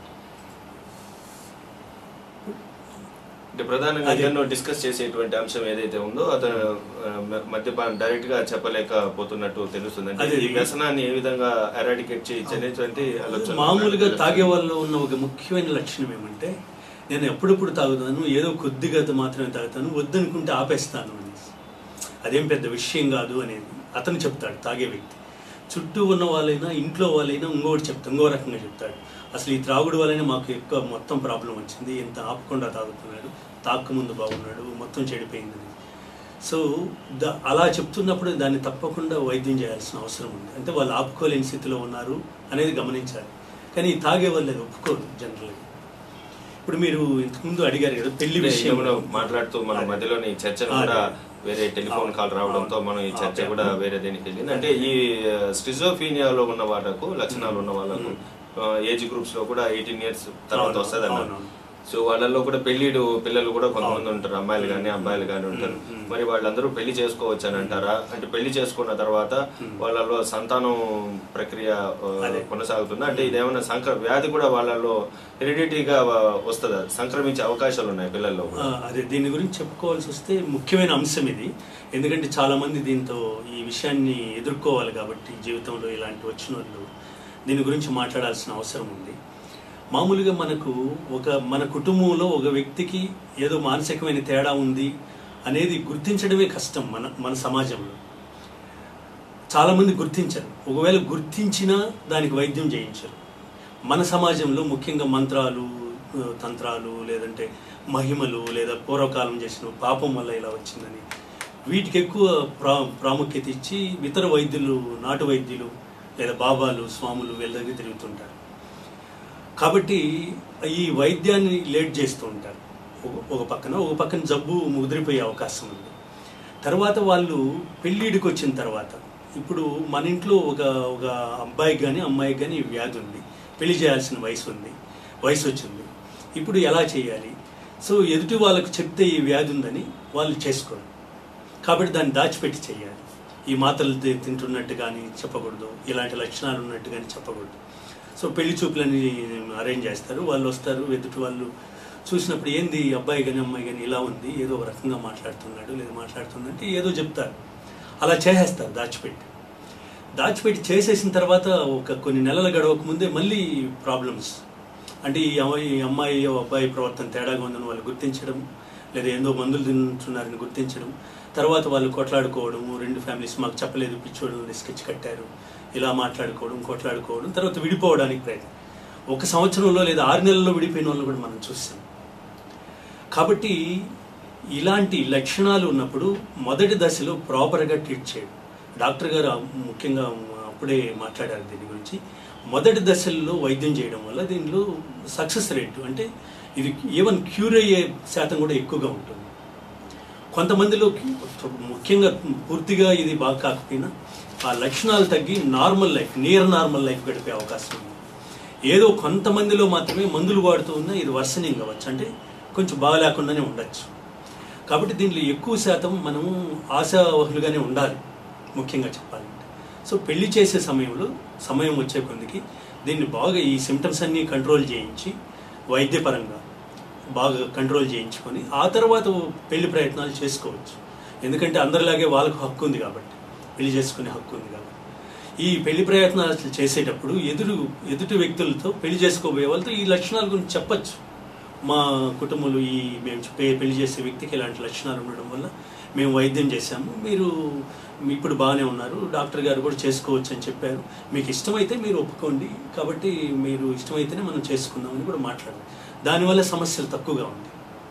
అంటే ప్రధానంగా అది- ఎన్నో డిస్కస్ చేసేటువంటి అంశం ఏదైతే ఉందో అతను ఆ, మ- మద్యపానం డైరెక్ట్ గా చెప్పలేకపోతున్నట్టు తెలుస్తుంది అంటే అది- ఈ వ్యసనాన్ని ఏ విధంగా ఎరాడికేట్ చేయొచ్చనేటువంటి ఆలోచన మామూలుగా తాగే వాళ్ళు ఉన్న ఒక ముఖ్యమైన లక్షణం ఏమంటే నేను ఎప్పుడెప్పుడు తాగుతాను ఏదో కొద్దిగా మాత్రమే తాగుతాను వద్దనుకుంటే ఆపేస్తాను అనేసి అదేం పెద్ద విషయం కాదు అనేది అతను చెప్తాడు తాగే వ్యక్తి చుట్టూ ఉన్న వాళ్ళైనా ఇంట్లో వాళ్ళైనా ఇంకోటి చెప్తాడు ఇంకో రకంగా చెప్తాడు అసలు ఈ త్రాగుడు వల్లనే మాకు ఎక్కువ మొత్తం ప్రాబ్లం వచ్చింది ఇంత ఆపకుండా తాగుతున్నాడు తాక్క ముందు బాగున్నాడు మొత్తం చెడిపోయింది అని. సో ద అలా చెప్తున్నప్పుడు దాన్ని తప్పకుండా వైద్యం చేయాల్సిన అవసరం ఉంది అంటే వాళ్ళు ఆపుకోలేని స్థితిలో ఉన్నారు అనేది గమనించాలి కానీ ఈ తాగే వాళ్ళు అది ఒప్పుకోరు జనరల్గా ఇప్పుడు మీరు ఇంతకుముందు అడిగారు కదా పెళ్లి అంటే విషయం ఇందులో మాట్లాడుతూ మన మధ్యలోని ఈ చర్చను ఆ, కూడా అదే. వేరే టెలిఫోన్ కాల్ రావడంతో మనం ఈ చర్చ ఆ, కూడా వేరే దేనికి వెళ్ళింది అంటే ఈ స్టిజోఫీనియాలో ఉన్న వాళ్ళకు లక్షణాలు ఉన్న వాళ్ళకు ఏజ్ గ్రూప్స్ లో కూడా ఎయిటీన్ ఇయర్స్ తర్వాత అవును, వస్తుంది అన్నారు అవునవును. సో వాళ్ళల్లో కూడా పెళ్లిడు పిల్లలు కూడా కొంతమంది ఉంటారు అమ్మాయిలు కానీ అబ్బాయిలు కానీ ఉంటారు మ్మ్, మ్మ్. మరి వాళ్ళందరూ పెళ్లి చేసుకోవచ్చు అని అంటారా అంటే పెళ్లి చేసుకున్న తర్వాత మ్మ్. వాళ్ళలో సంతానం ప్రక్రియ ఆ, అదే. కొనసాగుతుందా అంటే ఇదేమైనా సంక్ర వ్యాధి కూడా వాళ్ళలో హెరిడిటీగా వస్తుందా సంక్రమించే అవకాశాలు ఉన్నాయి పిల్లల్లో ఆ, కూడా అదే దీని గురించి చెప్పుకోవాల్సి వస్తే ముఖ్యమైన అంశం ఇది ఎందుకంటే చాలా మంది దీంతో ఈ విషయాన్ని ఎదుర్కోవాలి కాబట్టి జీవితంలో ఇలాంటి వచ్చిన వాళ్ళు దీని గురించి మాట్లాడాల్సిన అవసరం ఉంది మామూలుగా మనకు ఒక మన కుటుంబంలో ఒక వ్యక్తికి ఏదో మానసికమైన తేడా ఉంది అనేది గుర్తించడమే కష్టం మన మన సమాజంలో చాలా మంది గుర్తించరు ఒకవేళ గుర్తించినా దానికి వైద్యం చేయించరు మన సమాజంలో ముఖ్యంగా మంత్రాలు ఆ, తంత్రాలు లేదంటే మహిమలు లేదా పూర్వకాలం చేసిన పాపం వల్ల ఇలా వచ్చిందని వీటికి ఎక్కువ ప్రా ప్రాముఖ్యత ఇచ్చి ఇతర వైద్యులు నాటు వైద్యులు లేదా బాబాలు స్వాములు వీళ్ళ దగ్గర తిరుగుతుంటారు కాబట్టి ఈ వైద్యాన్ని లేట్ చేస్తూ ఉంటారు ఒక- ఒక పక్కన ఒక పక్కన జబ్బు ముదిరిపోయే అవకాశం ఉంది తర్వాత వాళ్ళు పెళ్ళిడికి వచ్చిన తర్వాత ఇప్పుడు మన ఇంట్లో ఒక ఒక అబ్బాయికి కానీ అమ్మాయికి కానీ ఈ వ్యాధి ఉంది పెళ్లి చేయాల్సిన వయసు ఉంది వయసు వచ్చింది ఇప్పుడు ఎలా చేయాలి సో ఎదుటి వాళ్ళకు చెప్తే ఈ వ్యాధి ఉందని వాళ్ళు చేసుకోరు కాబట్టి దాన్ని దాచిపెట్టి చేయాలి ఈ మాత్రలు తి- తింటున్నట్టు కానీ చెప్పకూడదు ఇలాంటి లక్షణాలు ఉన్నట్టు కానీ చెప్పకూడదు సో పెళ్లి చూపులని అరేంజ్ చేస్తారు వాళ్ళు వస్తారు ఎదుటి వాళ్ళు చూసినప్పుడు ఏంది ఈ అబ్బాయి కానీ అమ్మాయి కానీ ఇలా ఉంది ఏదో ఒక రకంగా మాట్లాడుతున్నాడు లేదా మాట్లాడుతుందంటే ఏదో చెప్తారు అలా చేసేస్తారు దాచిపెట్టి దాచిపెట్టి చేసేసిన తర్వాత ఒక కొన్ని నెలలు గడవక ముందే మళ్ళీ ప్రాబ్లమ్స్ అంటే ఈ అమ్మాయి ఈ అమ్మాయి అబ్బాయి ప్రవర్తన తేడాగా ఉందని వాళ్ళు గుర్తించడం లేదా ఏందో మందులు తింటున్నారని గుర్తించడం తర్వాత వాళ్ళు కొట్లాడుకోవడము రెండు ఫ్యామిలీస్ మాకు చెప్పలేదు పిచ్చోడు స్కెచ్ కట్టారు ఇలా మాట్లాడుకోవడం కొట్లాడుకోవడం తర్వాత విడిపోవడానికి ప్రయత్నం ఒక సంవత్సరంలో లేదా ఆరు నెలల్లో విడిపోయిన వాళ్ళు కూడా మనం చూసాం కాబట్టి ఇలాంటి లక్షణాలు ఉన్నప్పుడు మొదటి దశలో ప్రాపర్గా ట్రీట్ చేయడం డాక్టర్ గారు ముఖ్యంగా అప్పుడే మాట్లాడారు దీని గురించి మొదటి దశల్లో వైద్యం చేయడం వల్ల దీనిలో సక్సెస్ రేటు అంటే ఇది ఈవెన్ క్యూర్ అయ్యే శాతం కూడా ఎక్కువగా ఉంటుంది కొంతమందిలో ముఖ్యంగా పూర్తిగా ఇది బాగా కాకపోయినా ఆ లక్షణాలు తగ్గి normal life near normal life గడిపే అవకాశం ఉంది ఏదో కొంతమందిలో మాత్రమే మందులు వాడుతూ ఉన్నా ఇది వర్సనింగ్ అవ్వచ్చు అంటే కొంచెం బాగా లేకుండానే ఉండొచ్చు కాబట్టి దీంట్లో ఎక్కువ శాతం మనము ఆశావహులుగానే ఉండాలి ముఖ్యంగా చెప్పాలంటే సో పెళ్లి చేసే సమయంలో సమయం వచ్చే కొద్దికి దీన్ని బాగా ఈ సిమ్టమ్స్ అన్నీ కంట్రోల్ చేయించి వైద్యపరంగా బాగా కంట్రోల్ చేయించుకొని ఆ తర్వాత పెళ్లి ప్రయత్నాలు చేసుకోవచ్చు ఎందుకంటే అందరిలాగే వాళ్ళకు హక్కు ఉంది కాబట్టి పెళ్లి చేసుకునే హక్కు ఉంది కాబట్టి ఈ పెళ్లి ప్రయత్నాలు చేసేటప్పుడు ఎదురు ఎదుటి వ్యక్తులతో పెళ్లి చేసుకోబోయే వాళ్ళతో ఈ లక్షణాల గురించి చెప్పచ్చు మా కుటుంబంలో ఈ మేము పె- పెళ్లి చేసే వ్యక్తికి ఇలాంటి లక్షణాలు ఉండడం వల్ల మేము వైద్యం చేశాము మీరు ఇప్పుడు బాగానే ఉన్నారు డాక్టర్ గారు కూడా చేసుకోవచ్చు అని చెప్పారు మీకు ఇష్టమైతే మీరు ఒప్పుకోండి కాబట్టి మీరు ఇష్టమైతేనే మనం చేసుకుందామని కూడా మాట్లాడారు దానివల్ల సమస్యలు తక్కువగా ఉంది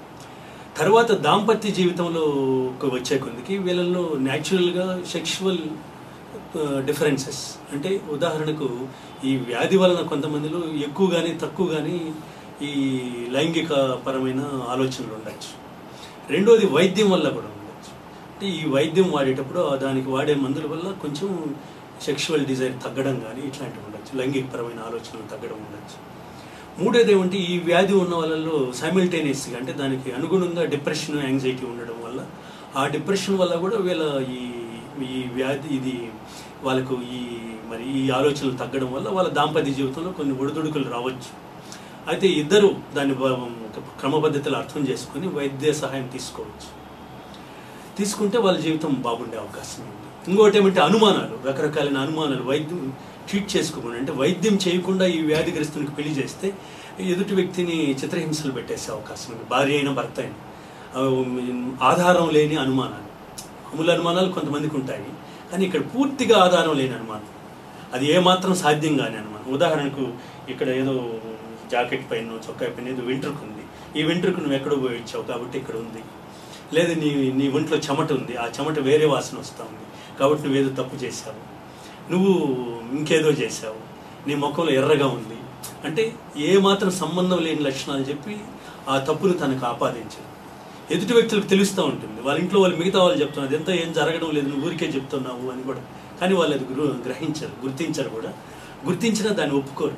తర్వాత దాంపత్య జీవితంలో వచ్చే కొద్దికి వీళ్ళల్లో న్యాచురల్గా సెక్షువల్ డిఫరెన్సెస్ అంటే ఉదాహరణకు ఈ వ్యాధి వలన కొంతమందిలో ఎక్కువ కానీ తక్కువ కానీ ఈ లైంగిక పరమైన ఆలోచనలు ఉండొచ్చు రెండోది వైద్యం వల్ల కూడా ఉండొచ్చు అంటే ఈ వైద్యం వాడేటప్పుడు ఆ దానికి వాడే మందుల వల్ల కొంచెం సెక్షువల్ డిజైర్ తగ్గడం కానీ ఇట్లాంటివి ఉండొచ్చు లైంగిక పరమైన ఆలోచనలు తగ్గడం ఉండొచ్చు మూడోది ఏమంటే ఈ వ్యాధి ఉన్న వాళ్ళలో సైమిల్టేనియస్గా అంటే దానికి అనుగుణంగా డిప్రెషన్ యాంగ్జైటీ ఉండడం వల్ల ఆ డిప్రెషన్ వల్ల కూడా వీళ్ళ ఈ ఈ వ్యాధి ఇది వాళ్ళకు ఈ మరి ఈ ఆలోచనలు తగ్గడం వల్ల వాళ్ళ దాంపత్య జీవితంలో కొన్ని ఒడిదుడుకులు రావచ్చు అయితే ఇద్దరు దాన్ని బ- ఒక క్రమ పద్ధతిలో అర్థం చేసుకుని వైద్య సహాయం తీసుకోవచ్చు తీసుకుంటే వాళ్ళ జీవితం బాగుండే అవకాశం ఉంది ఇంకోటి ఏమంటే అనుమానాలు రకరకాలైన అనుమానాలు వైద్యం ట్రీట్ చేసుకోకుండా అంటే వైద్యం చేయకుండా ఈ వ్యాధిగ్రస్తునికి పెళ్లి చేస్తే ఎదుటి వ్యక్తిని చిత్రహింసలు పెట్టేసే అవకాశం ఉంది భార్య అయినా భర్త అయినా ఆ, ఆధారం లేని అనుమానాలు అమూల అనుమానాలు కొంతమందికి ఉంటాయి కానీ ఇక్కడ పూర్తిగా ఆధారం లేని అనుమానం అది ఏమాత్రం సాధ్యం కాని అనుమానం ఉదాహరణకు ఇక్కడ ఏదో జాకెట్ పైన చొక్కా పైన ఏదో వెంట్రుకు ఉంది ఈ వెంట్రుకు నువ్వు ఎక్కడో పోయి వచ్చావు కాబట్టి ఇక్కడ ఉంది లేదు నీ నీ ఒంట్లో చెమట ఉంది ఆ చెమట వేరే వాసన వస్తూ ఉంది కాబట్టి నువ్వేదో తప్పు చేశావు నువ్వు ఇంకేదో చేశావు నీ ముఖంలో ఎర్రగా ఉంది అంటే ఏ మాత్రం సంబంధం లేని లక్షణాలు చెప్పి ఆ తప్పును తనకు ఆపాదించారు ఎదుటి వ్యక్తులకు తెలుస్తూ ఉంటుంది వాళ్ళ ఇంట్లో వాళ్ళు మిగతా వాళ్ళు చెప్తున్నారు అదంతా ఏం జరగడం లేదు నువ్వు ఊరికే చెప్తున్నావు అని కూడా కానీ వాళ్ళు అది గురు గ్రహించరు గుర్తించరు కూడా గుర్తించినా దాన్ని ఒప్పుకోరు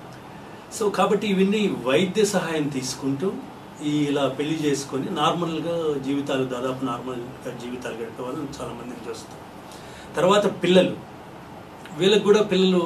సో కాబట్టి ఇవన్నీ వైద్య సహాయం తీసుకుంటూ ఈ ఇలా పెళ్లి చేసుకొని నార్మల్గా జీవితాలు దాదాపు నార్మల్గా జీవితాలు గడిపే వాళ్ళని చాలా మందిని చూస్తాం తర్వాత పిల్లలు వీళ్ళకి కూడా పిల్లలు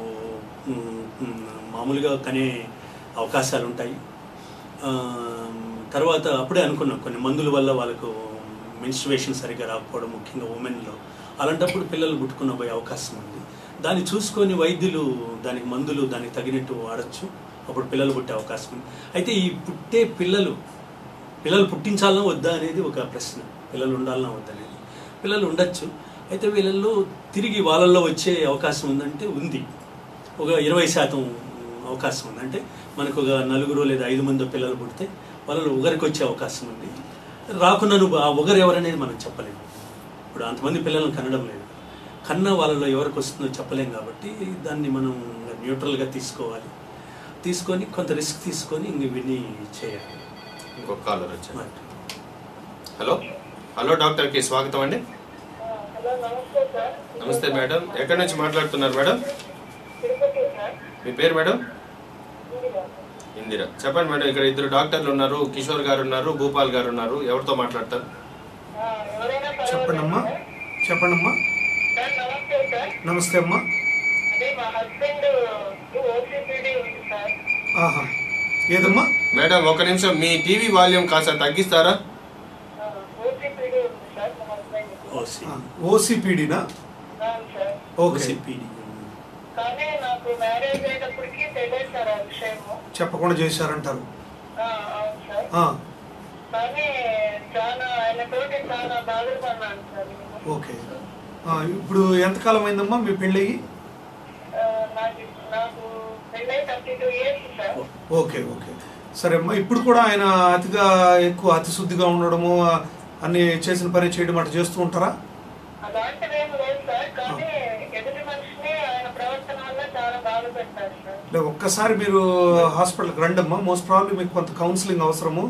మ్, మ్, మామూలుగా కనే అవకాశాలు ఉంటాయి ఆ, తర్వాత అప్పుడే అనుకున్నాం కొన్ని మందుల వల్ల వాళ్ళకు మెన్స్ట్రువేషన్ సరిగ్గా రాకపోవడం ముఖ్యంగా ఉమెన్లో అలాంటప్పుడు పిల్లలు పుట్టుకున్న పోయే అవకాశం ఉంది దాన్ని చూసుకొని వైద్యులు దానికి మందులు దానికి తగినట్టు వాడచ్చు అప్పుడు పిల్లలు పుట్టే అవకాశం ఉంది అయితే ఈ పుట్టే పిల్లలు పిల్లలు పుట్టించాలన్నా వద్దా అనేది ఒక ప్రశ్న పిల్లలు ఉండాలన్నా వద్దా అనేది పిల్లలు ఉండొచ్చు అయితే వీళ్ళల్లో తిరిగి వాళ్ళల్లో వచ్చే అవకాశం ఉందంటే ఉంది ఒక ఇరవై శాతం అవకాశం ఉంది అంటే మనకు ఒక నలుగురు లేదా ఐదు మంది పిల్లలు పుడితే వాళ్ళలో ఒకరికి వచ్చే అవకాశం ఉంది రాకుండా నువ్వు ఆ ఒకరు ఎవరనేది మనం చెప్పలేము ఇప్పుడు అంతమంది పిల్లలను కనడం లేదు కన్నా వాళ్ళలో ఎవరికి వస్తుందో చెప్పలేం కాబట్టి దాన్ని మనం న్యూట్రల్గా తీసుకోవాలి తీసుకొని కొంత రిస్క్ తీసుకొని ఇంక ఇవన్నీ చేయాలి ఇంకొక కాలర్ వచ్చారు మరి హలో హలో డాక్టర్కి స్వాగతం అండి హలో నమస్తే సార్ నమస్తే మేడం ఎక్కడి నుంచి మాట్లాడుతున్నారు మేడం తిరుపతి సార్ మీ పేరు మేడం ఇందిరా. ఇందిరా చెప్పండి మేడం ఇక్కడ ఇద్దరు డాక్టర్లు ఉన్నారు కిషోర్ గారు ఉన్నారు భూపాల్ గారు ఉన్నారు ఎవరితో మాట్లాడతారు ఆ, ఎవరైనా పర్వాలేదా చెప్పండి అమ్మా సార్? చెప్పండి అమ్మా సార్ నమస్తే సార్ నమస్తే అమ్మా అదే మా హస్బెండ్ ఓసీపీడీ ఉంది సార్ ఆహా ఏదమ్మా మేడం ఒక నిమిషం మీ టీవీ వాల్యూమ్ కాస్త తగ్గిస్తారా ఓసీపీడీ ఉంది సార్ మా హస్బెండ్ ఓసి ఓసిపిడినా అవును సార్ ఓకే ఓసిపిడి కానీ నాకు మ్యారేజ్ అయ్యేటప్పటికి తెలియదు సార్ ఆ విషయము చెప్పకుండా చేశారంటారు ఆ, అవును సార్ ఆ, కానీ చాలా ఆయనతోటి చాలా బాధలు పడినాను సార్ నేను. ఓకే ఆ, ఇప్పుడు ఎంతకాలం అయిందమ్మా మీ పెళ్ళయి ఆ, నాకు నాకు పెళ్ళై thirty two years sir okay okay సరే అమ్మా ఇప్పుడు కూడా ఆయన అతిగా ఎక్కువ అతి శుద్ధిగా ఉండడము ఆ, అన్ని చేసిన పని చేయడం అట్లా చేస్తూ ఉంటారా అలాంటివి ఏం లేదు సార్ కానీ ఎదుటి మనిషిని ఆయన ప్రవర్తన వల్ల చాలా బాధ పెట్టారు సార్ లే ఒక్కసారి మీరు హాస్పిటల్కి రండి అమ్మా మోస్ట్ ప్రాబ్లీ మీకు కొంత కౌన్సిలింగ్ అవసరము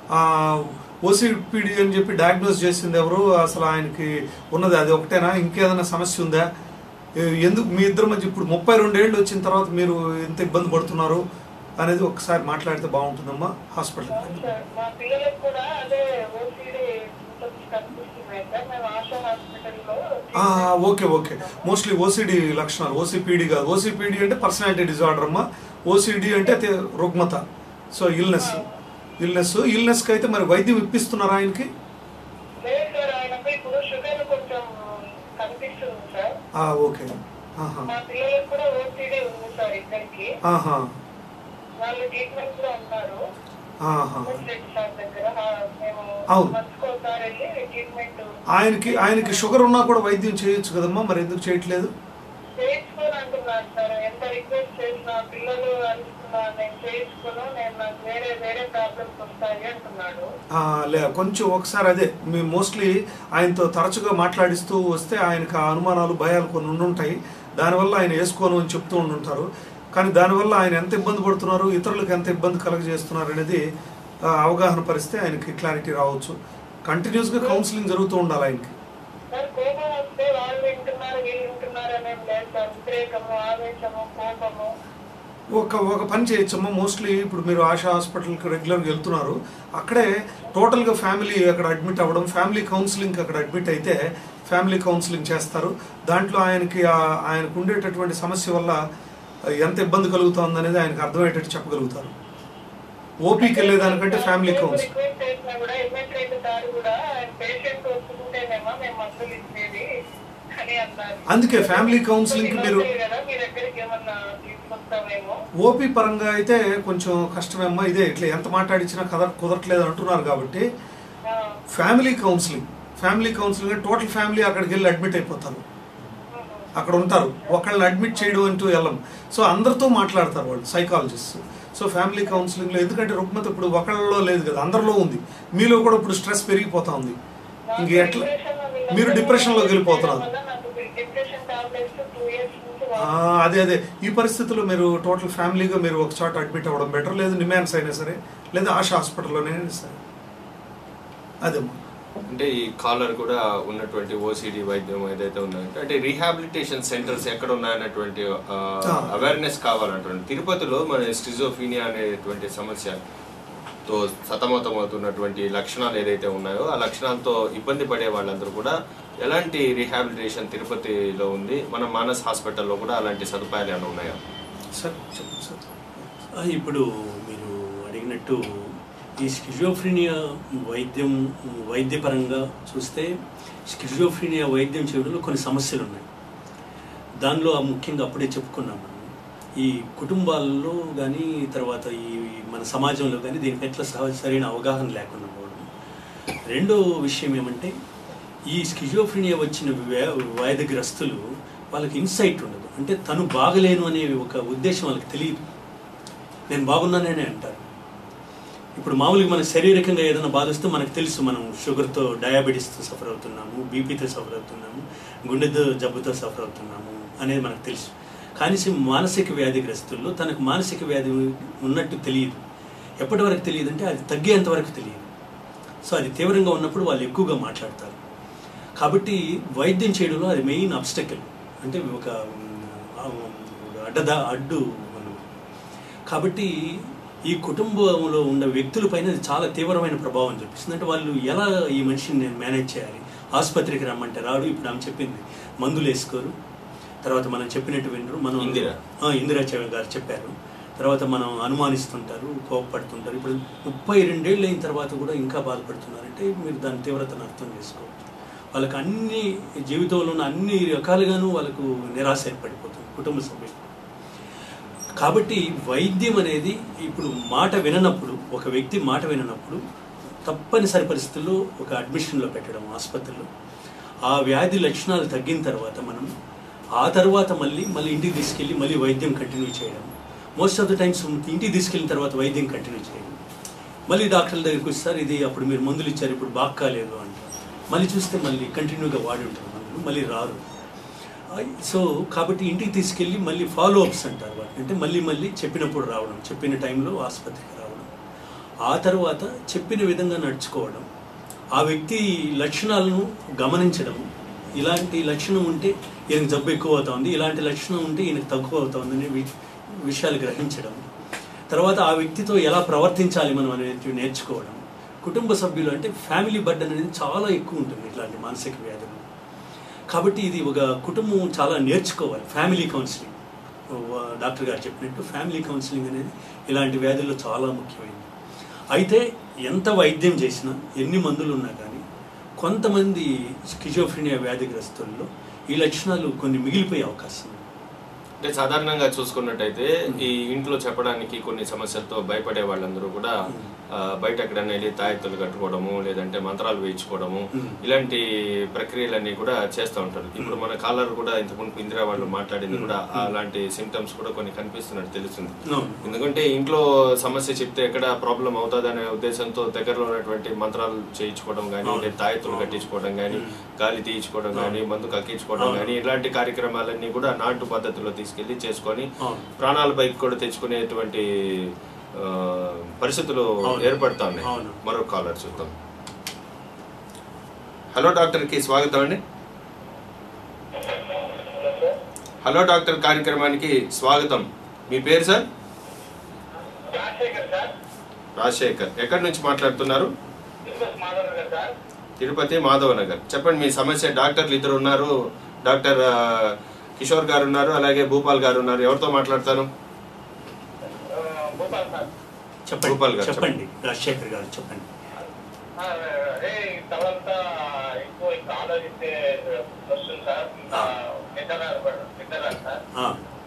ఓసిపిడి అని చెప్పి డయాగ్నోస్ చేసింది ఎవరు అసలు ఆయనకి ఉన్నది అది ఒకటేనా ఇంకేదైనా సమస్య ఉందా ఏ- ఎందుకు మీ ఇద్దరి మధ్య ఇప్పుడు ముప్పై రెండేళ్ళు వచ్చిన తర్వాత మీరు ఎంత ఇబ్బంది పడుతున్నారు అనేది ఒకసారి మాట్లాడితే బాగుంటుందమ్మా హాస్పిటల్కి అవును రండి సార్ మా పిల్లలకు కూడా అదే ఓసీడీ సింటమ్స్ కనిపిస్తున్నాయి సార్ మేము ఆశా హాస్పిటల్లో ఆ, ఓకే ఓకే మోస్ట్లీ ఓసిడి లక్షణాలు ఓసిపిడి కాదు ఓసిపిడి అంటే పర్సనాలిటీ డిజార్డర్ అమ్మా ఓసిడి అంటే అతి రుగ్మత సో ఇల్నెస్ ఇల్నెస్ ఇల్నెస్కి అయితే మరి వైద్యం ఇప్పిస్తున్నారా ఆయనకి లేదు సార్ ఆయనకు ఇప్పుడు షుగర్ కొంచెం కనిపిస్తుంది సార్ ఆ, ఓకే ఆహా మా పిల్లలకు కూడా ఓసీడీ ఉంది సార్ ఇద్దరికి ఆహా వాళ్ళు ట్రీట్మెంట్ లో ఉన్నారు ఆహా రెడ్డి సార్ దగ్గర ఆ, మేము అవును. మంచుకోసారి వెళ్ళి ట్రీట్మెంట్ ఆయనకి ఆయనకి షుగర్ ఉన్నా కూడా వైద్యం చేయొచ్చు కదమ్మా మరి ఎందుకు చేయట్లేదు చేయించుకొని అంటున్నారు సార్ ఎంత రిక్వెస్ట్ చేసినా పిల్లలు అరుస్తున్నా నేను చేయించుకోను నేను నాకు వేరే వేరే ప్రాబ్లమ్స్ వస్తాయి అంటున్నాడు ఆ, లే కొంచెం ఒకసారి అదే మీ మోస్ట్లీ ఆయనతో తరచుగా మాట్లాడిస్తూ వస్తే ఆయనకు ఆ అనుమానాలు భయాలు కొన్ని ఉండుంటాయి దానివల్ల ఆయన వేసుకోను అని చెప్తూ ఉండుంటారు కానీ దానివల్ల ఆయన ఎంత ఇబ్బంది పడుతున్నారు ఇతరులకు ఎంత ఇబ్బంది కలగజేస్తున్నారు అనేది ఆ, అవగాహన పరిస్తే ఆయనకి క్లారిటీ రావచ్చు కంటిన్యూస్గా కౌన్సిలింగ్ జరుగుతూ ఉండాలి ఆయనకి సార్ కోపం వస్తే వాళ్ళు వింటున్నారు వీళ్ళు వింటున్నారు అనేది లేదు సార్ ఉద్రేకము ఆవేశము కోపము ఒక ఒక పని చేయొచ్చమ్మా మోస్ట్లీ ఇప్పుడు మీరు ఆశా హాస్పిటల్కి రెగ్యులర్గా వెళ్తున్నారు అక్కడే టోటల్గా ఫ్యామిలీ అక్కడ అడ్మిట్ అవ్వడం ఫ్యామిలీ కౌన్సిలింగ్ అక్కడ అడ్మిట్ అయితే ఫ్యామిలీ కౌన్సిలింగ్ చేస్తారు దాంట్లో ఆయనకి ఆ- ఆయనకు ఉండేటటువంటి సమస్య వల్ల ఎంత ఇబ్బంది కలుగుతుంది అనేది ఆయనకు అర్థమయ్యేటట్టు చెప్పగలుగుతారు ఓపీకి వెళ్ళేదానికంటే ఫ్యామిలీ కౌన్సిలింగ్ రిక్వెస్ట్ చేసినా కూడా ఎమ్మెల్యే రెడ్డి సార్ కూడా ఆయన పేషెంట్ వస్తుంటేనేమో మేము మందులు ఇచ్చేది అని అన్నారు అందుకే ఫ్యామిలీ కౌన్సిలింగ్కి మీరు ఇబ్బంది కదా మీ దగ్గరికి ఏమన్నా తీసుకొస్తామేమో ఓపీ పరంగా అయితే కొంచెం కష్టమేమ్మా ఇదే ఇట్లా ఎంత మాట్లాడించినా కద కుదరట్లేదు అంటున్నారు కాబట్టి ఆ, ఫ్యామిలీ కౌన్సిలింగ్ ఫ్యామిలీ కౌన్సిలింగ్ అంటే టోటల్ ఫ్యామిలీ అక్కడికి వెళ్ళి అడ్మిట్ అయిపోతారు అక్కడ ఉంటారు ఒకళ్ళని అడ్మిట్ చేయడం అంటూ వెళ్ళం సో అందరితో మాట్లాడతారు వాళ్ళు సైకాలజిస్ట్ సో ఫ్యామిలీ కౌన్సిలింగ్లో ఎందుకంటే రుగ్మత ఇప్పుడు ఒకళ్ళలో లేదు కదా అందరిలో ఉంది మీలో కూడా ఇప్పుడు స్ట్రెస్ పెరిగిపోతా ఉంది ఇంక ఎట్లా మీరు డిప్రెషన్లోకి వెళ్ళిపోతున్నారు వల్ల నాకు డిప్రెషన్ టాబ్లెట్స్ టూ ఇయర్స్ నుంచి ఆ, అదే అదే ఈ పరిస్థితుల్లో మీరు టోటల్ ఫ్యామిలీగా మీరు ఒక చోట అడ్మిట్ అవ్వడం బెటర్ లేదు నిమాన్స్ అయినా సరే లేదా ఆశా హాస్పిటల్లోనే అయినా సరే అదేమ్మా అంటే ఈ కాలర్ కూడా ఉన్నటువంటి ఓసిడి వైద్యం ఏదైతే ఉందంటే అంటే రీహాబిలిటేషన్ సెంటర్స్ ఎక్కడ ఉన్నాయన్నటువంటి ఆ. అవేర్నెస్ కావాలంటుంది తిరుపతిలో మన స్టిజోఫీనియా అనేటువంటి సమస్యతో సతమతమవుతున్నటువంటి లక్షణాలు ఏదైతే ఉన్నాయో ఆ లక్షణాలతో ఇబ్బంది పడే వాళ్ళందరూ కూడా ఎలాంటి రీహాబిలిటేషన్ తిరుపతిలో ఉంది మన మానస్ హాస్పిటల్లో కూడా అలాంటి సదుపాయాలు ఏమైనా ఉన్నాయా సార్ చెప్పండి సార్ ఆ, ఇప్పుడు మీరు అడిగినట్టు ఈ స్కిజోఫ్రీనియా వైద్యం వైద్యపరంగా చూస్తే స్కిజోఫ్రీనియా వైద్యం చేయడంలో కొన్ని సమస్యలు ఉన్నాయి దానిలో ఆ ముఖ్యంగా అప్పుడే చెప్పుకున్నాం మనం ఈ కుటుంబాల్లో కానీ తర్వాత ఈ మన సమాజంలో కానీ దీనికి ఎట్లా సహ- సరైన అవగాహన లేకుండా పోవడం రెండో విషయం ఏమంటే ఈ స్కిజోఫ్రీనియా వచ్చిన వ్యా- వ్యాధిగ్రస్తులు వాళ్ళకి ఇన్సైట్ ఉండదు అంటే తను బాగలేను అనే ఒక ఉద్దేశం వాళ్ళకి తెలియదు నేను బాగున్నాననే అంటారు ఇప్పుడు మామూలుగా మన శారీరకంగా ఏదైనా బాధ వస్తే మనకు తెలుసు మనం షుగర్తో డయాబెటీస్తో సఫర్ అవుతున్నాము బీపీతో సఫర్ అవుతున్నాము గుండెతో జబ్బుతో సఫర్ అవుతున్నాము అనేది మనకు తెలుసు కానీ మానసిక వ్యాధిగ్రస్తుల్లో తనకు మానసిక వ్యాధి ఉన్నట్టు తెలియదు ఎప్పటి వరకు తెలియదు అంటే అది తగ్గేంత వరకు తెలియదు సో అది తీవ్రంగా ఉన్నప్పుడు వాళ్ళు ఎక్కువగా మాట్లాడతారు కాబట్టి వైద్యం చేయడంలో అది మెయిన్ అబ్స్టకల్ అంటే ఒక ఉమ్, అడ్డదా అడ్డు మనం కాబట్టి ఈ కుటుంబంలో ఉన్న వ్యక్తులపైన అది చాలా తీవ్రమైన ప్రభావం చూపిస్తుంది అంటే వాళ్ళు ఎలా ఈ మనిషిని నేను మేనేజ్ చేయాలి ఆసుపత్రికి రమ్మంటే రాడు ఇప్పుడు ఆమె చెప్పింది మందులు వేసుకోరు తర్వాత మనం చెప్పినట్టు వినరు మనం ఇందిర. ఆ, ఇందిరా చెవి గారు చెప్పారు తర్వాత మనం అనుమానిస్తుంటారు కోపపడుతుంటారు ఇప్పుడు ముప్పై రెండేళ్ళు అయిన తర్వాత కూడా ఇంకా బాధపడుతున్నారంటే మీరు దాని తీవ్రతను అర్థం చేసుకోవచ్చు వాళ్ళకి అన్ని జీవితంలో ఉన్న అన్ని రకాలుగాను వాళ్ళకు నిరాశ ఏర్పడిపోతుంది కుటుంబ సభ్యులు కాబట్టి వైద్యం అనేది ఇప్పుడు మాట విననప్పుడు ఒక వ్యక్తి మాట విననప్పుడు తప్పనిసరి పరిస్థితుల్లో ఒక అడ్మిషన్లో పెట్టడం ఆసుపత్రిలో ఆ వ్యాధి లక్షణాలు తగ్గిన తర్వాత మనం ఆ తర్వాత మళ్ళీ మళ్ళీ ఇంటికి తీసుకెళ్ళి మళ్ళీ వైద్యం కంటిన్యూ చేయడం మోస్ట్ ఆఫ్ ద టైమ్స్ ఇంటికి తీసుకెళ్ళిన తర్వాత వైద్యం కంటిన్యూ చేయడం మళ్ళీ డాక్టర్ల దగ్గరికి వస్తారు ఇది అప్పుడు మీరు మందులు ఇచ్చారు ఇప్పుడు బాగా కాలేదు అంటారు మళ్ళీ చూస్తే మళ్ళీ కంటిన్యూగా వాడి ఉంటారు మందులు మళ్ళీ రారు సో కాబట్టి ఇంటికి తీసుకెళ్ళి మళ్ళీ ఫాలో అప్స్ అంటారు వాటిని అంటే మళ్ళీ మళ్ళీ చెప్పినప్పుడు రావడం చెప్పిన టైంలో ఆసుపత్రికి రావడం ఆ తర్వాత చెప్పిన విధంగా నడుచుకోవడం ఆ వ్యక్తి లక్షణాలను గమనించడం ఇలాంటి లక్షణం ఉంటే ఈయనకు జబ్బు ఎక్కువ అవుతుంది ఇలాంటి లక్షణం ఉంటే ఈయనకు తక్కువ అవుతుంది అనే వి- విషయాలు గ్రహించడం తర్వాత ఆ వ్యక్తితో ఎలా ప్రవర్తించాలి మనం అనేది నేర్చుకోవడం కుటుంబ సభ్యులు అంటే ఫ్యామిలీ బర్డన్ అనేది చాలా ఎక్కువ ఉంటుంది ఇట్లాంటి మానసిక వ్యాధులు కాబట్టి ఇది ఒక కుటుంబం చాలా నేర్చుకోవాలి ఫ్యామిలీ కౌన్సిలింగ్ వ- డాక్టర్ గారు చెప్పినట్టు ఫ్యామిలీ కౌన్సిలింగ్ అనేది ఇలాంటి వ్యాధుల్లో చాలా ముఖ్యమైనది అయితే ఎంత వైద్యం చేసినా ఎన్ని మందులు ఉన్నా కానీ కొంతమంది స్కిజోఫ్రినియా వ్యాధిగ్రస్తుల్లో ఈ లక్షణాలు కొన్ని మిగిలిపోయే అవకాశం ఉంది అంటే సాధారణంగా చూసుకున్నట్టయితే ఈ ఇంట్లో చెప్పడానికి కొన్ని సమస్యలతో భయపడే వాళ్ళందరూ కూడా ఆ, బయట ఎక్కడైనా వెళ్ళి తాయెత్తులు కట్టుకోవడము లేదంటే మంత్రాలు వేయించుకోవడము Hmm. ఇలాంటి ప్రక్రియలన్నీ కూడా చేస్తూ ఉంటారు ఇప్పుడు మన కాలర్ కూడా ఇంతకుముందు ఇందిరా వాళ్ళు మాట్లాడింది కూడా అలాంటి సిమ్టమ్స్ కూడా కొన్ని కనిపిస్తున్నట్టు తెలుస్తుంది అవును. ఎందుకంటే ఇంట్లో సమస్య చెప్తే ఎక్కడ ప్రాబ్లం అవుతుందనే ఉద్దేశంతో దగ్గరలో ఉన్నటువంటి మంత్రాలు చేయించుకోవడం కానీ అవును. లేదా తాయెత్తులు కట్టించుకోవడం కానీ గాలి తీయించుకోవడం కానీ మందు కక్కించుకోవడం అవును. కానీ ఇలాంటి కార్యక్రమాలన్నీ కూడా నాటు పద్ధతిలో తీసుకెళ్లి చేసుకొని అవును. ప్రాణాల పైకి కూడా తెచ్చుకునేటువంటి ఆ, పరిస్థితులు అవును. ఏర్పడతా ఉన్నాయి అవును. మరో కాలర్ చూద్దాం హలో డాక్టర్ కి స్వాగతం అండి హలో డాక్టర్ కార్యక్రమానికి స్వాగతం మీ పేరు సార్ రాజశేఖర్ సార్ రాజశేఖర్ ఎక్కడి నుంచి మాట్లాడుతున్నారు బిజినెస్ మాధవ్ గారు సార్ తిరుపతి మాధవ నగర్ చెప్పండి మీ సమస్య డాక్టర్లు ఇద్దరు ఉన్నారు డాక్టర్ ఆ, కిషోర్ గారు ఉన్నారు అలాగే భూపాల్ గారు ఉన్నారు ఎవరితో మాట్లాడతాను ఆ, భూపాల్ సార్ చెప్పండి భూపాల్ గారు చెప్పండి రాజశేఖర్ గారు చెప్పండి ఆ, అదే తలంతా ఎక్కువ ఇంకా ఆలోచిస్తే వస్తుంది సార్ ఆ. నిద్ర నిద్ర సార్ ఆ.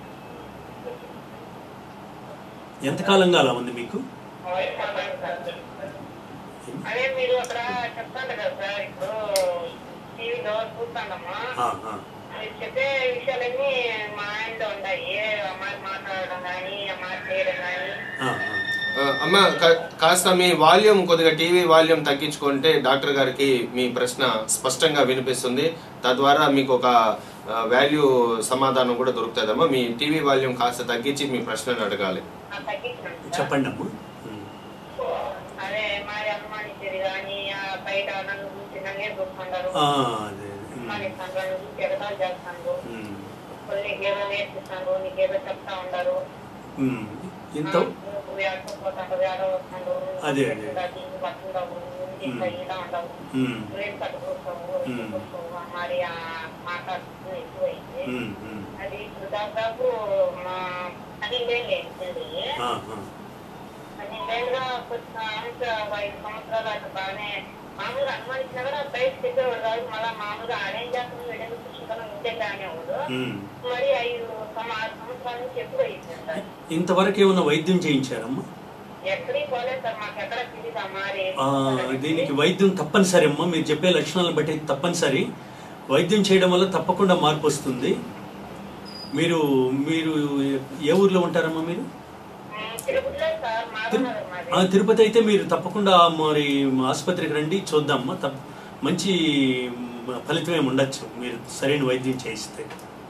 ఎంతకాలంగా అలా ఉంది మీకు వయసు పడ్డాను సార్ అదే మీరు అక్కడ చెప్తాంట కదా సార్ ఇప్పుడు టీవీలో చూస్తానమ్మా ఆ, ఆ. మీరు చెప్పే విషయాలన్నీ మా ఆయనలో ఉన్నాయి అమ్మాయి మాట్లాడడం కానీ అమ్మాయి చేయడం కానీ ఆ, ఆ. ఆ, అమ్మ కా- కాస్త మీ వాల్యూమ్ కొద్దిగా టీవీ వాల్యూమ్ తగ్గించుకుంటే డాక్టర్ గారికి మీ ప్రశ్న స్పష్టంగా వినిపిస్తుంది తద్వారా మీకు ఒక వాల్యూ సమాధానం కూడా దొరుకుతుందమ్మా మీ టీవీ వాల్యూమ్ కాస్త తగ్గించి మీ ప్రశ్నను అడగాలి ఆ తగ్గించినాను సార్. చెప్పండి అమ్మా ఉమ్. అదే మరి అనుమానించేది కానీ ఆ బయట నన్ను చూసి నన్నే చూస్తున్నారు ఆ, అదే ఉమ్. అనుమానిస్తాను నన్ను చూసి ఎగతాలు చేస్తాను ఉమ్. కొన్ని నీకేదో నేర్పిస్తాను నీకేదో చెప్తా ఉండరు ఉమ్. ఇంత నువ్వు ఏడకపోతాడు ఏడ వస్తాడు అదే, అదే. పట్టుండవు ఇంకా ఇలా ఉండవు ఉమ్. నువ్వేం కట్టుకోస్తావు మ్మ్. మరి ఆ మాట్లాడుతూ ఎక్కువైంది ఉమ్, ఉమ్. అది ఇప్పుడు దాదాపు మా పన్నెండేళ్ళు అయింది ఆ, ఆ. పన్నెండేళ్ళుగా కొంచెం అంత ఐదు సంవత్సరాలు అట్లా బాగానే మామూలుగా అనుమానించినా కూడా బయట చెప్పేవాడు కాదు మళ్ళీ మామూలుగా అరేంజ్ చేస్తుంది వెళ్ళి కూర్చుంటాను ఉంటే కానివాడు ఉమ్. మరి ఐదు సం- ఆరు సంవత్సరాల నుంచి ఎక్కువ అయింది సార్ ఇంతవరకు ఏమైనా వైద్యం చేయించారమ్మా ఎక్కడికి పోలేదు సార్ మాకు ఎక్కడ తెలియదు మరి ఆ, దీనికి వైద్యం తప్పనిసరి అమ్మా మీరు చెప్పే లక్షణాలను బట్టి తప్పనిసరి వైద్యం చేయడం వల్ల తప్పకుండా మార్పు వస్తుంది మీరు మీరు ఏ ఊర్లో ఉంటారమ్మా మీరు తిరుపతిలో సార్ తిరు- మాధవనగర్ ఆ, మాది తిరుపతి అయితే మీరు తప్పకుండా మరి మా ఆసుపత్రికి రండి చూద్దామా తప్ప మంచి మ్, ఫలితం ఏమి ఉండొచ్చు మీరు సరైన వైద్యం చేయిస్తే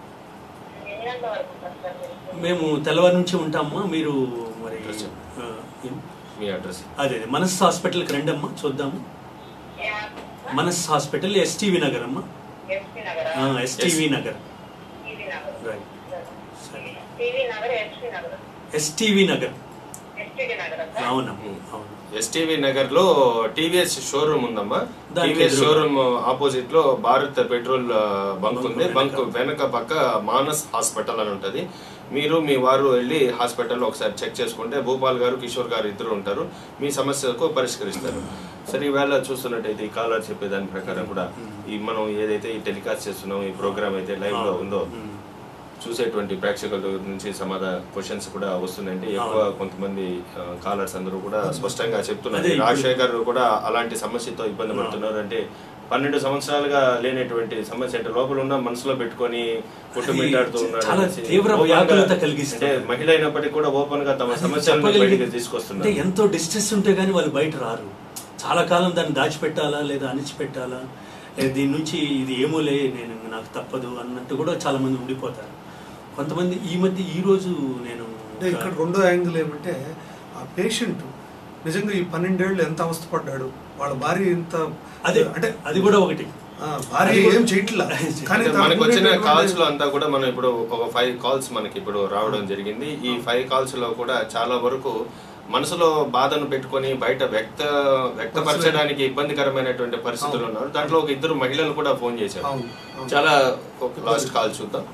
ఎన్ని గంటల వరకు ఉంటారు సార్ మీరు? మేము తెల్లవారి నుంచి ఉంటామా మీరు మరి Address. ఆ, ఏం? మీ అడ్రస్ అదే అదే మనస్ హాస్పిటల్కి రండి అమ్మా చూద్దాము ఏ hospital sir? Manas hospital STV Nagar అమ్మా SP Nagar STV Nagar TV Nagar right సరే TV Nagar SP Nagar STV Nagar STD Nagar sir అవునమ్మా అవును ఎస్టీవీ నగర్ లో టీవీఎస్ షోరూమ్ ఉందమ్మా దానికి టీవీఎస్ ఎదురుగా. షోరూమ్ ఆపోజిట్ లో భారత్ పెట్రోల్ ఆ, బంక్ ఉంది బంక్ బంక్ వెనక పక్క మానస్ హాస్పిటల్ అని ఉంటది మీరు మీ వారు వెళ్ళి హాస్పిటల్లో ఒకసారి చెక్ చేసుకుంటే భూపాల్ గారు కిషోర్ గారు ఇద్దరు ఉంటారు మీ సమస్యలకు పరిష్కరిస్తారు సరే ఈవేళ చూస్తున్నట్టయితే ఈ కాలర్ చెప్పే దాని ప్రకారం కూడా ఈ మనం ఏదైతే ఈ టెలికాస్ట్ చేస్తున్నాం ఈ ప్రోగ్రామ్ అయితే లైవ్ లో ఉందో ఉమ్. చూసేటువంటి ప్రేక్షకుల నుంచి సమాధాన క్వశ్చన్స్ కూడా వస్తున్నాయంటే ఎక్కువ అవును. కొంతమంది కాలర్స్ అందరూ కూడా స్పష్టంగా చెప్తున్నారు అదే ఇప్పుడు- రాజశేఖర్ కూడా అలాంటి సమస్యతో ఇబ్బంది పడుతున్నారు అంటే పన్నెండు సంవత్సరాలుగా లేనటువంటి సమస్య అంటే లోపల ఉన్న మనసులో పెట్టుకొని కొట్టుమిట్టాడుతూ అది ఉన్నాడు చాలా అనేసి తీవ్ర open గా- వ్యాకులత కలిగిస్తుంది. అంటే మహిళ అయినప్పటికీ కూడా ఓపెన్ గా తమ సమస్యలను చెప్పగలిగే- బయటికి అంటే తీసుకొస్తున్నారు ఎంతో డిస్ట్రెస్ ఉంటే గానీ వాళ్ళు బయట రారు చాలా కాలం దాన్ని దాచిపెట్టాలా లేదా అణిచిపెట్టాలా లేదా దీని నుంచి ఇది ఏమోలే నేను నాకు తప్పదు అన్నట్టు కూడా చాలా మంది ఉండిపోతారు కొంతమంది ఈ మధ్య ఈ రోజు నేను అంటే ఇక్కడ రెండో యాంగిల్ ఏమంటే ఆ పేషెంట్ నిజంగా ఈ పన్నెండేళ్ళు ఎంత అవస్థపడ్డాడు వాళ్ళ భార్య ఎంత అదే అంటే అది కూడా ఒకటి ఆ, భార్య అది కూడా- ఏం చేయట్లా కానీ అంటే తనకు మనకు వచ్చిన ఉండేటటువంటి- కాల్స్ లో అంతా కూడా మనం ఇప్పుడు ఒక ఫైవ్ కాల్స్ మనకి ఇప్పుడు రావడం జరిగింది ఈ ఫైవ్ కాల్స్ లో కూడా చాలా వరకు మనసులో బాధను పెట్టుకొని బయట వ్యక్త వ్యక్తపరచడానికి ఇబ్బందికరమైనటువంటి పరిస్థితులు ఉన్నారు దాంట్లో ఒక ఇద్దరు మహిళలు కూడా ఫోన్ చేశారు అవును, అవును. చాలా ఒక లాస్ట్ కాల్ చూద్దాం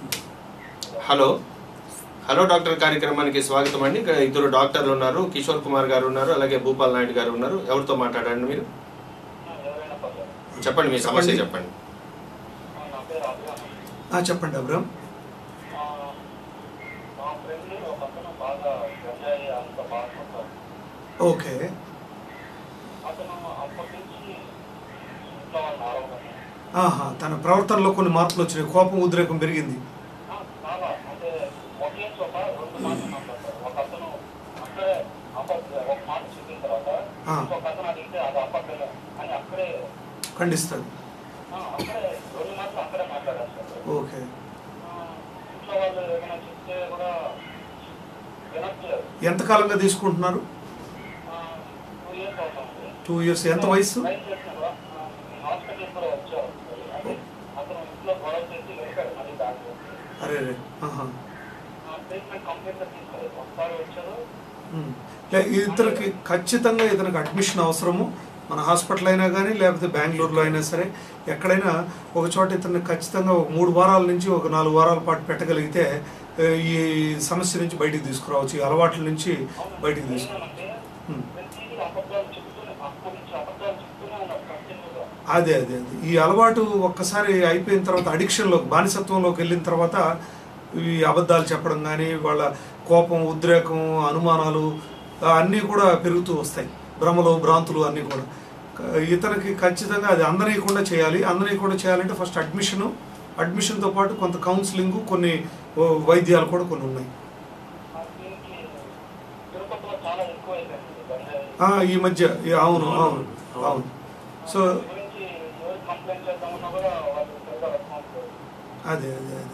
హలో హలో డాక్టర్ కార్యక్రమానికి స్వాగతం అండి ఇక్కడ ఇద్దరు డాక్టర్లు ఉన్నారు కిషోర్ కుమార్ గారు ఉన్నారు అలాగే భూపాల్ నాయుడు గారు ఉన్నారు ఎవరితో మాట్లాడండి మీరు ఎవరైనా పర్లేదు చెప్పండి మీ సమస్య చెప్పండి. చెప్పండి నా పేరు అభిరామ్ ఆ, చెప్పండి అబ్రామ్ ఆ, మా ఫ్రెండ్ ఒక అతను బాగా గంజాయి అంత బాగా కొట్టాడు. ఓకే అతను అప్పటి నుంచి ఇంట్లో వాళ్ళని ఆరోగ్యం ఆహా తన ప్రవర్తనలో కొన్ని మార్పులు వచ్చినాయి కోపం ఉద్రేకం పెరిగింది చాలా అంటే ఒకే చోట రెండు మాటలు మాట్లాడతారు ఒక అతను అక్కడే అప్పటి ఒక మాట చెప్పిన తర్వాత ఆ. ఇంకొక అతను అడిగితే అది అప్పట్లో అని అక్కడే ఖండిస్తుంది ఆ, అక్కడే రెండు మాటలు అక్కడే మాట్లాడేస్తారు ఓకే ఆ, ఇంట్లో వాళ్ళు ఏమైనా చెప్తే కూడా వినట్లేదు ఎంతకాలంగా తీసుకుంటున్నారు టూ ఇయర్స్ అవుతుంది టూ ఇయర్స్ ఎంత వయసు ట్రై చేసినా కూడా హాస్పిటల్ కూడా వచ్చారు అంటే అతను ఇంట్లో గొడవ చేసి వెళ్ళాడు మళ్ళీ డాక్టర్ అరే రే ఆహా ట్రీట్మెంట్ కంప్లీట్ గా తీసుకోలేదు ఒకసారి వచ్చారు ఉమ్. లే ఇతనికి ఖచ్చితంగా ఇతనికి అడ్మిషన్ అవసరము మన హాస్పిటల్ అయినా కానీ లేకపోతే బెంగళూరులో అయినా సరే ఎక్కడైనా ఒక చోట ఇతన్ని ఖచ్చితంగా ఒక మూడు వారాల నుంచి ఒక నాలుగు వారాల పాటు పెట్టగలిగితే ఏ, ఈ సమస్య నుంచి బయటికి తీసుకురావచ్చు ఈ అలవాట్ల నుంచి బయటికి తీసుకు ఏంటంటే ఉమ్. ప్రతిదీ అబద్ధాలు చెప్తూనే అప్పటి నుంచి అబద్ధాలు చెప్తూనే ఉన్నారు కంటిన్యూగా అదే అదే అదే ఈ అలవాటు ఒక్కసారి అయిపోయిన తర్వాత అడిక్షన్లోకి బానిసత్వంలోకి వెళ్ళిన తర్వాత ఈ అబద్ధాలు చెప్పడం కానీ వాళ్ళ కోపం ఉద్రేకం అనుమానాలు ఆ, అన్నీ కూడా పెరుగుతూ వస్తాయి భ్రమలు భ్రాంతులు అన్నీ కూడా క- ఇతనికి ఖచ్చితంగా అది అందనీయకుండా చేయాలి అందనీయకుండా చేయాలంటే ఫస్ట్ అడ్మిషను అడ్మిషన్తో పాటు కొంత కౌన్సిలింగ్ కొన్ని ఓ, వైద్యాలు కూడా కొన్ని ఉన్నాయి ఆ దీనికి తిరుపతిలో చాలా ఎక్కువ అయిపోయింది గంజాయి ఆ, ఈ మధ్య ఈ అవును అవును అవును సో దీని గురించి ఎవరు కంప్లైంట్ చేద్దామన్నా కూడా వాళ్ళు పెద్ద రెస్పాన్స్ లేదు అదే అదే అదే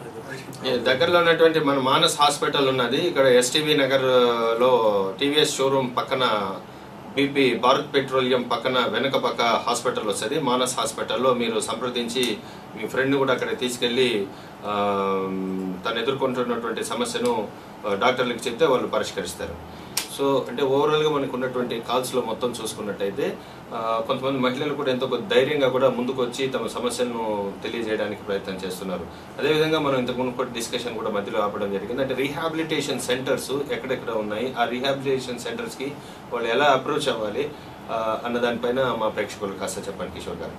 ఈ దగ్గరలో ఉన్నటువంటి మన మానస్ హాస్పిటల్ ఉన్నది ఇక్కడ ఎస్టీవీ నగర్ లో టీవీఎస్ షోరూమ్ పక్కన బీపీ భారత్ పెట్రోలియం పక్కన వెనక పక్క హాస్పిటల్ వస్తుంది మానస్ హాస్పిటల్లో మీరు సంప్రదించి మీ ఫ్రెండ్ కూడా అక్కడ తీసుకెళ్ళి ఆ, తను ఎదుర్కొంటున్నటువంటి సమస్యను ఆ, డాక్టర్లకు చెప్తే వాళ్ళు పరిష్కరిస్తారు సో అంటే ఓవరాల్గా మనకు ఉన్నటువంటి కాల్స్లో మొత్తం చూసుకున్నట్టయితే ఆ, కొంతమంది మహిళలు కూడా ఎంతో కొద్ది ధైర్యంగా కూడా ముందుకు వచ్చి తమ సమస్యలను తెలియజేయడానికి ప్రయత్నం చేస్తున్నారు అదేవిధంగా మనం ఇంతకు మునుపటి డిస్కషన్ కూడా మధ్యలో ఆపడం జరిగింది అంటే రీహాబిలిటేషన్ సెంటర్స్ ఎక్కడెక్కడ ఉన్నాయి ఆ రీహాబిలిటేషన్ సెంటర్స్కి వాళ్ళు ఎలా అప్రోచ్ అవ్వాలి ఆ, అన్న దానిపైన మా ప్రేక్షకులు కాస్త చెప్పండి కిషోర్ గారు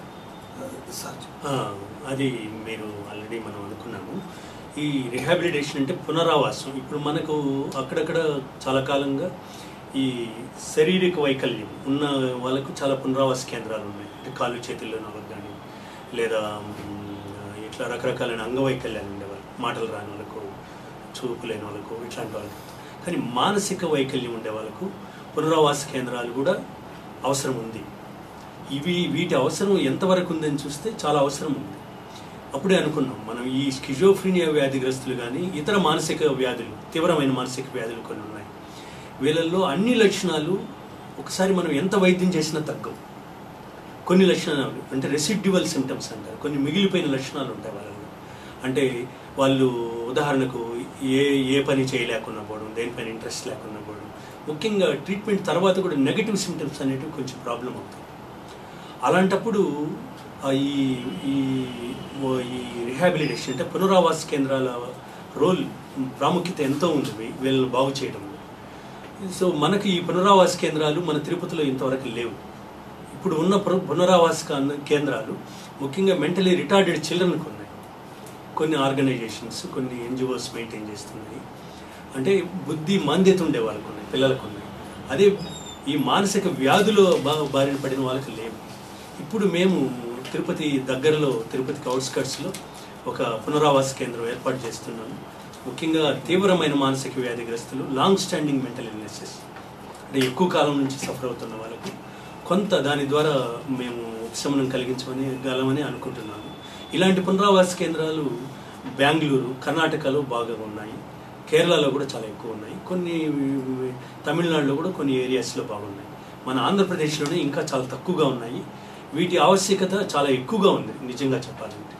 సార్ ఆ, అది మీరు ఆల్రెడీ మనం అనుకున్నాము ఈ రిహాబిలిటేషన్ అంటే పునరావాసం ఇప్పుడు మనకు అక్కడక్కడ చాలా కాలంగా ఈ శారీరక వైకల్యం ఉన్న వాళ్ళకు చాలా పునరావాస కేంద్రాలు ఉన్నాయి అంటే కాళ్ళు చేతుల్లో వాళ్ళకి కానీ లేదా మ్, ఇట్లా రకరకాలైన అంగవైకల్యాలు ఉండేవాళ్ళు మాటలు రాని వాళ్ళకు చూపు లేని వాళ్ళకు ఇట్లాంటి వాళ్ళకు కానీ మానసిక వైకల్యం ఉండే వాళ్ళకు పునరావాస కేంద్రాలు కూడా అవసరం ఉంది ఇవి వీటి అవసరం ఎంతవరకు ఉందని చూస్తే చాలా అవసరం ఉంది అప్పుడే అనుకున్నాం మనం ఈ స్కిజోఫ్రీనియా వ్యాధిగ్రస్తులు కానీ ఇతర మానసిక వ్యాధులు తీవ్రమైన మానసిక వ్యాధులు కొన్ని ఉన్నాయి వీళ్ళల్లో అన్ని లక్షణాలు ఒకసారి మనం ఎంత వైద్యం చేసినా తగ్గవు కొన్ని లక్షణాలు అంటే రెసిడ్యువల్ సిమ్టమ్స్ అంటారు కొన్ని మిగిలిపోయిన లక్షణాలు ఉంటాయి వాళ్ళలో అంటే వాళ్ళు ఉదాహరణకు ఏ ఏ పని చేయలేకుండా పోవడం దేనిపైన ఇంట్రెస్ట్ లేకుండా పోవడం ముఖ్యంగా ట్రీట్మెంట్ తర్వాత కూడా నెగటివ్ సిమ్టమ్స్ అనేటివి కొంచెం ప్రాబ్లం అవుతాయి అలాంటప్పుడు ఆ ఈ ఈ ఓ- ఈ రిహాబిలిటేషన్ అంటే పునరావాస కేంద్రాల రోల్ ప్రాముఖ్యత ఎంతో ఉంది వీ- వీళ్ళని బాగు చేయడంలో సో మనకి ఈ పునరావాస కేంద్రాలు మన తిరుపతిలో ఇంతవరకు లేవు ఇప్పుడు ఉన్న పున- పునరావాస కాన్- కేంద్రాలు ముఖ్యంగా మెంటలీ రిటార్డెడ్ చిల్డ్రన్కి ఉన్నాయి కొన్ని ఆర్గనైజేషన్స్ కొన్ని ఎన్జిఓస్ మెయింటైన్ చేస్తున్నాయి అంటే బుద్ధి మాంద్యత ఉండే వాళ్ళకు ఉన్నాయి పిల్లలకు ఉన్నాయి అదే ఈ మానసిక వ్యాధులు బా బారిన పడిన వాళ్ళకి లేవు ఇప్పుడు మేము తిరుపతి దగ్గరలో తిరుపతికి అవుట్స్కట్స్లో ఒక పునరావాస కేంద్రం ఏర్పాటు చేస్తున్నాము ముఖ్యంగా తీవ్రమైన మానసిక వ్యాధిగ్రస్తులు లాంగ్ స్టాండింగ్ మెంటల్ ఇల్నెసెస్ అంటే ఎక్కువ కాలం నుంచి సఫర్ అవుతున్న వాళ్ళకు కొంత దాని ద్వారా మేము ఉపశమనం కలిగించమని గలమని అనుకుంటున్నాము ఇలాంటి పునరావాస కేంద్రాలు బెంగళూరు కర్ణాటకలో బాగా ఉన్నాయి కేరళలో కూడా చాలా ఎక్కువ ఉన్నాయి కొన్ని తమిళనాడులో కూడా కొన్ని ఏరియాస్లో బాగున్నాయి మన ఆంధ్రప్రదేశ్లోనే ఇంకా చాలా తక్కువగా ఉన్నాయి వీటి ఆవశ్యకత చాలా ఎక్కువగా ఉంది నిజంగా చెప్పాలంటే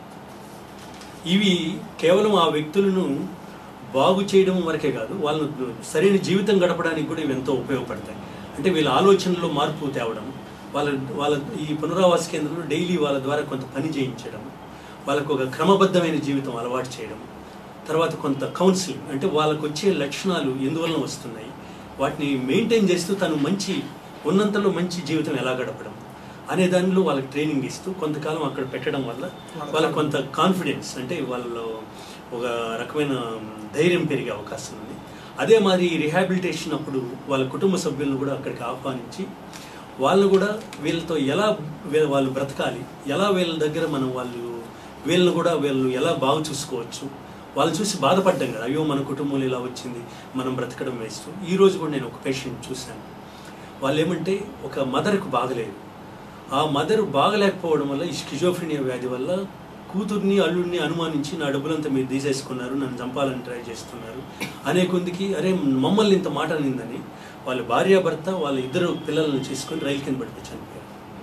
ఇవి కేవలం ఆ వ్యక్తులను బాగు చేయడం వరకే కాదు వాళ్ళను సరైన జీవితం గడపడానికి కూడా ఇవి ఎంతో ఉపయోగపడతాయి అంటే వీళ్ళ ఆలోచనలో మార్పు తేవడం వాళ్ళ వాళ్ళ ఈ పునరావాస కేంద్రంలో డైలీ వాళ్ళ ద్వారా కొంత పని చేయించడం వాళ్ళకు ఒక క్రమబద్ధమైన జీవితం అలవాటు చేయడం తర్వాత కొంత కౌన్సిలింగ్ అంటే వాళ్ళకు వచ్చే లక్షణాలు ఎందువలన వస్తున్నాయి వాటిని మెయింటైన్ చేస్తూ తను మంచి ఉన్నంతలో మంచి జీవితం ఎలా గడపడం అనే దానిలో వాళ్ళకి ట్రైనింగ్ ఇస్తూ కొంతకాలం అక్కడ పెట్టడం వల్ల వాళ్ళకి కొంత కాన్ఫిడెన్స్ అంటే వాళ్ళలో ఒక రకమైన ధైర్యం పెరిగే అవకాశం ఉంది అదే మరి రిహాబిలిటేషన్ అప్పుడు వాళ్ళ కుటుంబ సభ్యులను కూడా అక్కడికి ఆహ్వానించి వాళ్ళు కూడా వీళ్ళతో ఎలా వీ- వాళ్ళు బ్రతకాలి ఎలా వీళ్ళ దగ్గర మనం వాళ్ళు వీళ్ళని కూడా వీళ్ళు ఎలా బాగా చూసుకోవచ్చు వాళ్ళు చూసి బాధపడ్డాం కదా అయ్యో మన కుటుంబంలో ఇలా వచ్చింది మనం బ్రతకడం వేస్ట్ ఈ రోజు కూడా నేను ఒక పేషెంట్ చూశాను వాళ్ళు ఏమంటే ఒక మదర్కు బాగలేదు ఆ మదర్ బాగలేకపోవడం వల్ల ఈ స్కిజోఫ్రినియా వ్యాధి వల్ల కూతుర్ని అల్లుడిని అనుమానించి నా డబ్బులంతా మీరు తీసేసుకున్నారు నన్ను చంపాలని ట్రై చేస్తున్నారు అనే కొందికి అరే మమ్మల్ని ఇంత మాట అనిందని వాళ్ళ భార్యాభర్త వాళ్ళ ఇద్దరు పిల్లలను చేసుకొని రైలు కింద పడిపోయి చనిపోయారు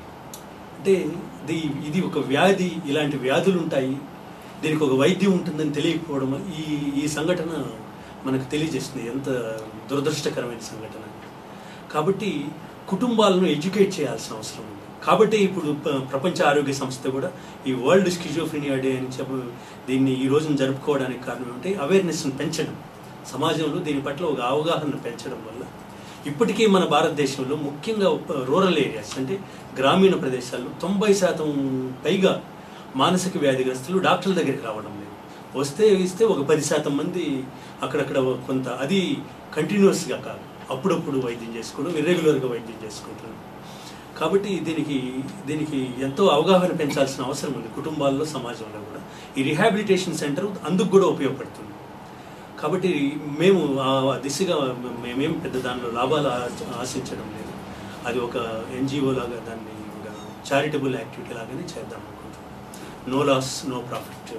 అంటే ఇది ఇది ఒక వ్యాధి ఇలాంటి వ్యాధులు ఉంటాయి దీనికి ఒక వైద్యం ఉంటుందని తెలియకపోవడం వల్ల ఈ ఈ సంఘటన మనకు తెలియజేస్తుంది ఎంత దురదృష్టకరమైన సంఘటన కాబట్టి కుటుంబాలను ఎడ్యుకేట్ చేయాల్సిన అవసరం ఉంది కాబట్టి ఇప్పుడు ప- ప్రపంచ ఆరోగ్య సంస్థ కూడా ఈ వరల్డ్ స్కిజోఫ్రినియా డే అని చెప్ప దీన్ని ఈ రోజున జరుపుకోవడానికి కారణం ఏంటంటే అవేర్నెస్ను పెంచడం సమాజంలో దీని పట్ల ఒక అవగాహన పెంచడం వల్ల ఇప్పటికీ మన భారతదేశంలో ముఖ్యంగా రూరల్ ఏరియాస్ అంటే గ్రామీణ ప్రదేశాల్లో తొంభై శాతం పైగా మానసిక వ్యాధిగ్రస్తులు డాక్టర్ల దగ్గరికి రావడం లేదు వస్తే ఇస్తే ఒక పది శాతం మంది అక్కడక్కడ కొంత అది కంటిన్యూస్గా కాదు అప్పుడప్పుడు వైద్యం చేసుకోవడం ఇర్రెగ్యులర్గా వైద్యం చేసుకుంటున్నాం కాబట్టి దీనికి దీనికి ఎంతో అవగాహన పెంచాల్సిన అవసరం ఉంది కుటుంబాల్లో సమాజంలో కూడా ఈ రిహాబిలిటేషన్ సెంటర్ అందుకు కూడా ఉపయోగపడుతుంది కాబట్టి మేము ఆ దిశగా మేమేం పెద్ద దానిలో లాభాలు ఆ- ఆశించడం లేదు అది ఒక ఎన్జిఓ లాగా దాన్ని ఒక చారిటబుల్ యాక్టివిటీ లాగానే చేద్దాం అనుకుంటున్నాం నో లాస్ నో ప్రాఫిట్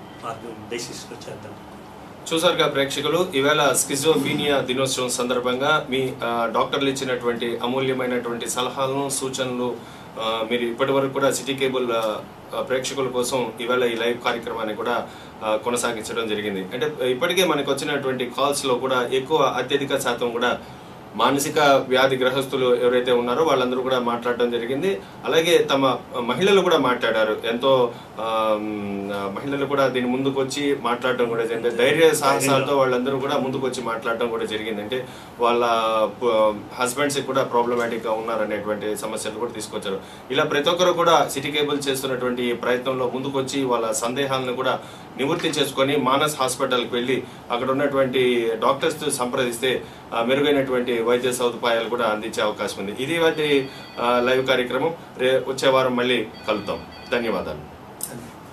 బేసిస్లో చేద్దాం చూసారుగా ప్రేక్షకులు ఈవేళ స్కిజోఫీనియా దినోత్సవం సందర్భంగా మీ ఆ, డాక్టర్లు ఇచ్చినటువంటి అమూల్యమైనటువంటి సలహాలను సూచనలు ఆ, మీరు ఇప్పటి వరకు కూడా సిటీ కేబుల్ ఆ, ఆ, ప్రేక్షకుల కోసం ఈవేళ ఈ లైవ్ కార్యక్రమాన్ని కూడా ఆ, కొనసాగించడం జరిగింది అంటే ఇప్పటికే మనకు వచ్చినటువంటి కాల్స్ లో కూడా ఎక్కువ అత్యధిక శాతం కూడా మానసిక వ్యాధి గ్రహస్తులు ఎవరైతే ఉన్నారో వాళ్ళందరూ కూడా మాట్లాడడం జరిగింది అలాగే తమ మహిళలు కూడా మాట్లాడారు ఎంతో ఆమ్, మహిళలు కూడా దీని ముందుకు వచ్చి మాట్లాడడం కూడా జరిగింది ధైర్య సాహసాలతో వాళ్ళందరూ కూడా ముందుకు వచ్చి మాట్లాడడం కూడా జరిగింది అంటే వాళ్ళ హస్బెండ్స్ కూడా ప్రాబ్లమాటిక్ గా ఉన్నారనేటువంటి సమస్యలు కూడా తీసుకొచ్చారు ఇలా ప్రతి ఒక్కరు కూడా సిటీ కేబుల్ చేస్తున్నటువంటి ఈ ప్రయత్నంలో ముందుకు వచ్చి వాళ్ళ సందేహాలను కూడా నివృత్తి చేసుకొని మానస్ హాస్పిటల్కి వెళ్ళి అక్కడ ఉన్నటువంటి డాక్టర్స్ తో సంప్రదిస్తే ఆ, మెరుగైనటువంటి వైద్య సదుపాయాలు కూడా అందించే అవకాశం ఉంది ఇది వాటి లైవ్ కార్యక్రమం రే వచ్చే వారం మళ్ళీ కలుద్దాం ధన్యవాదాలు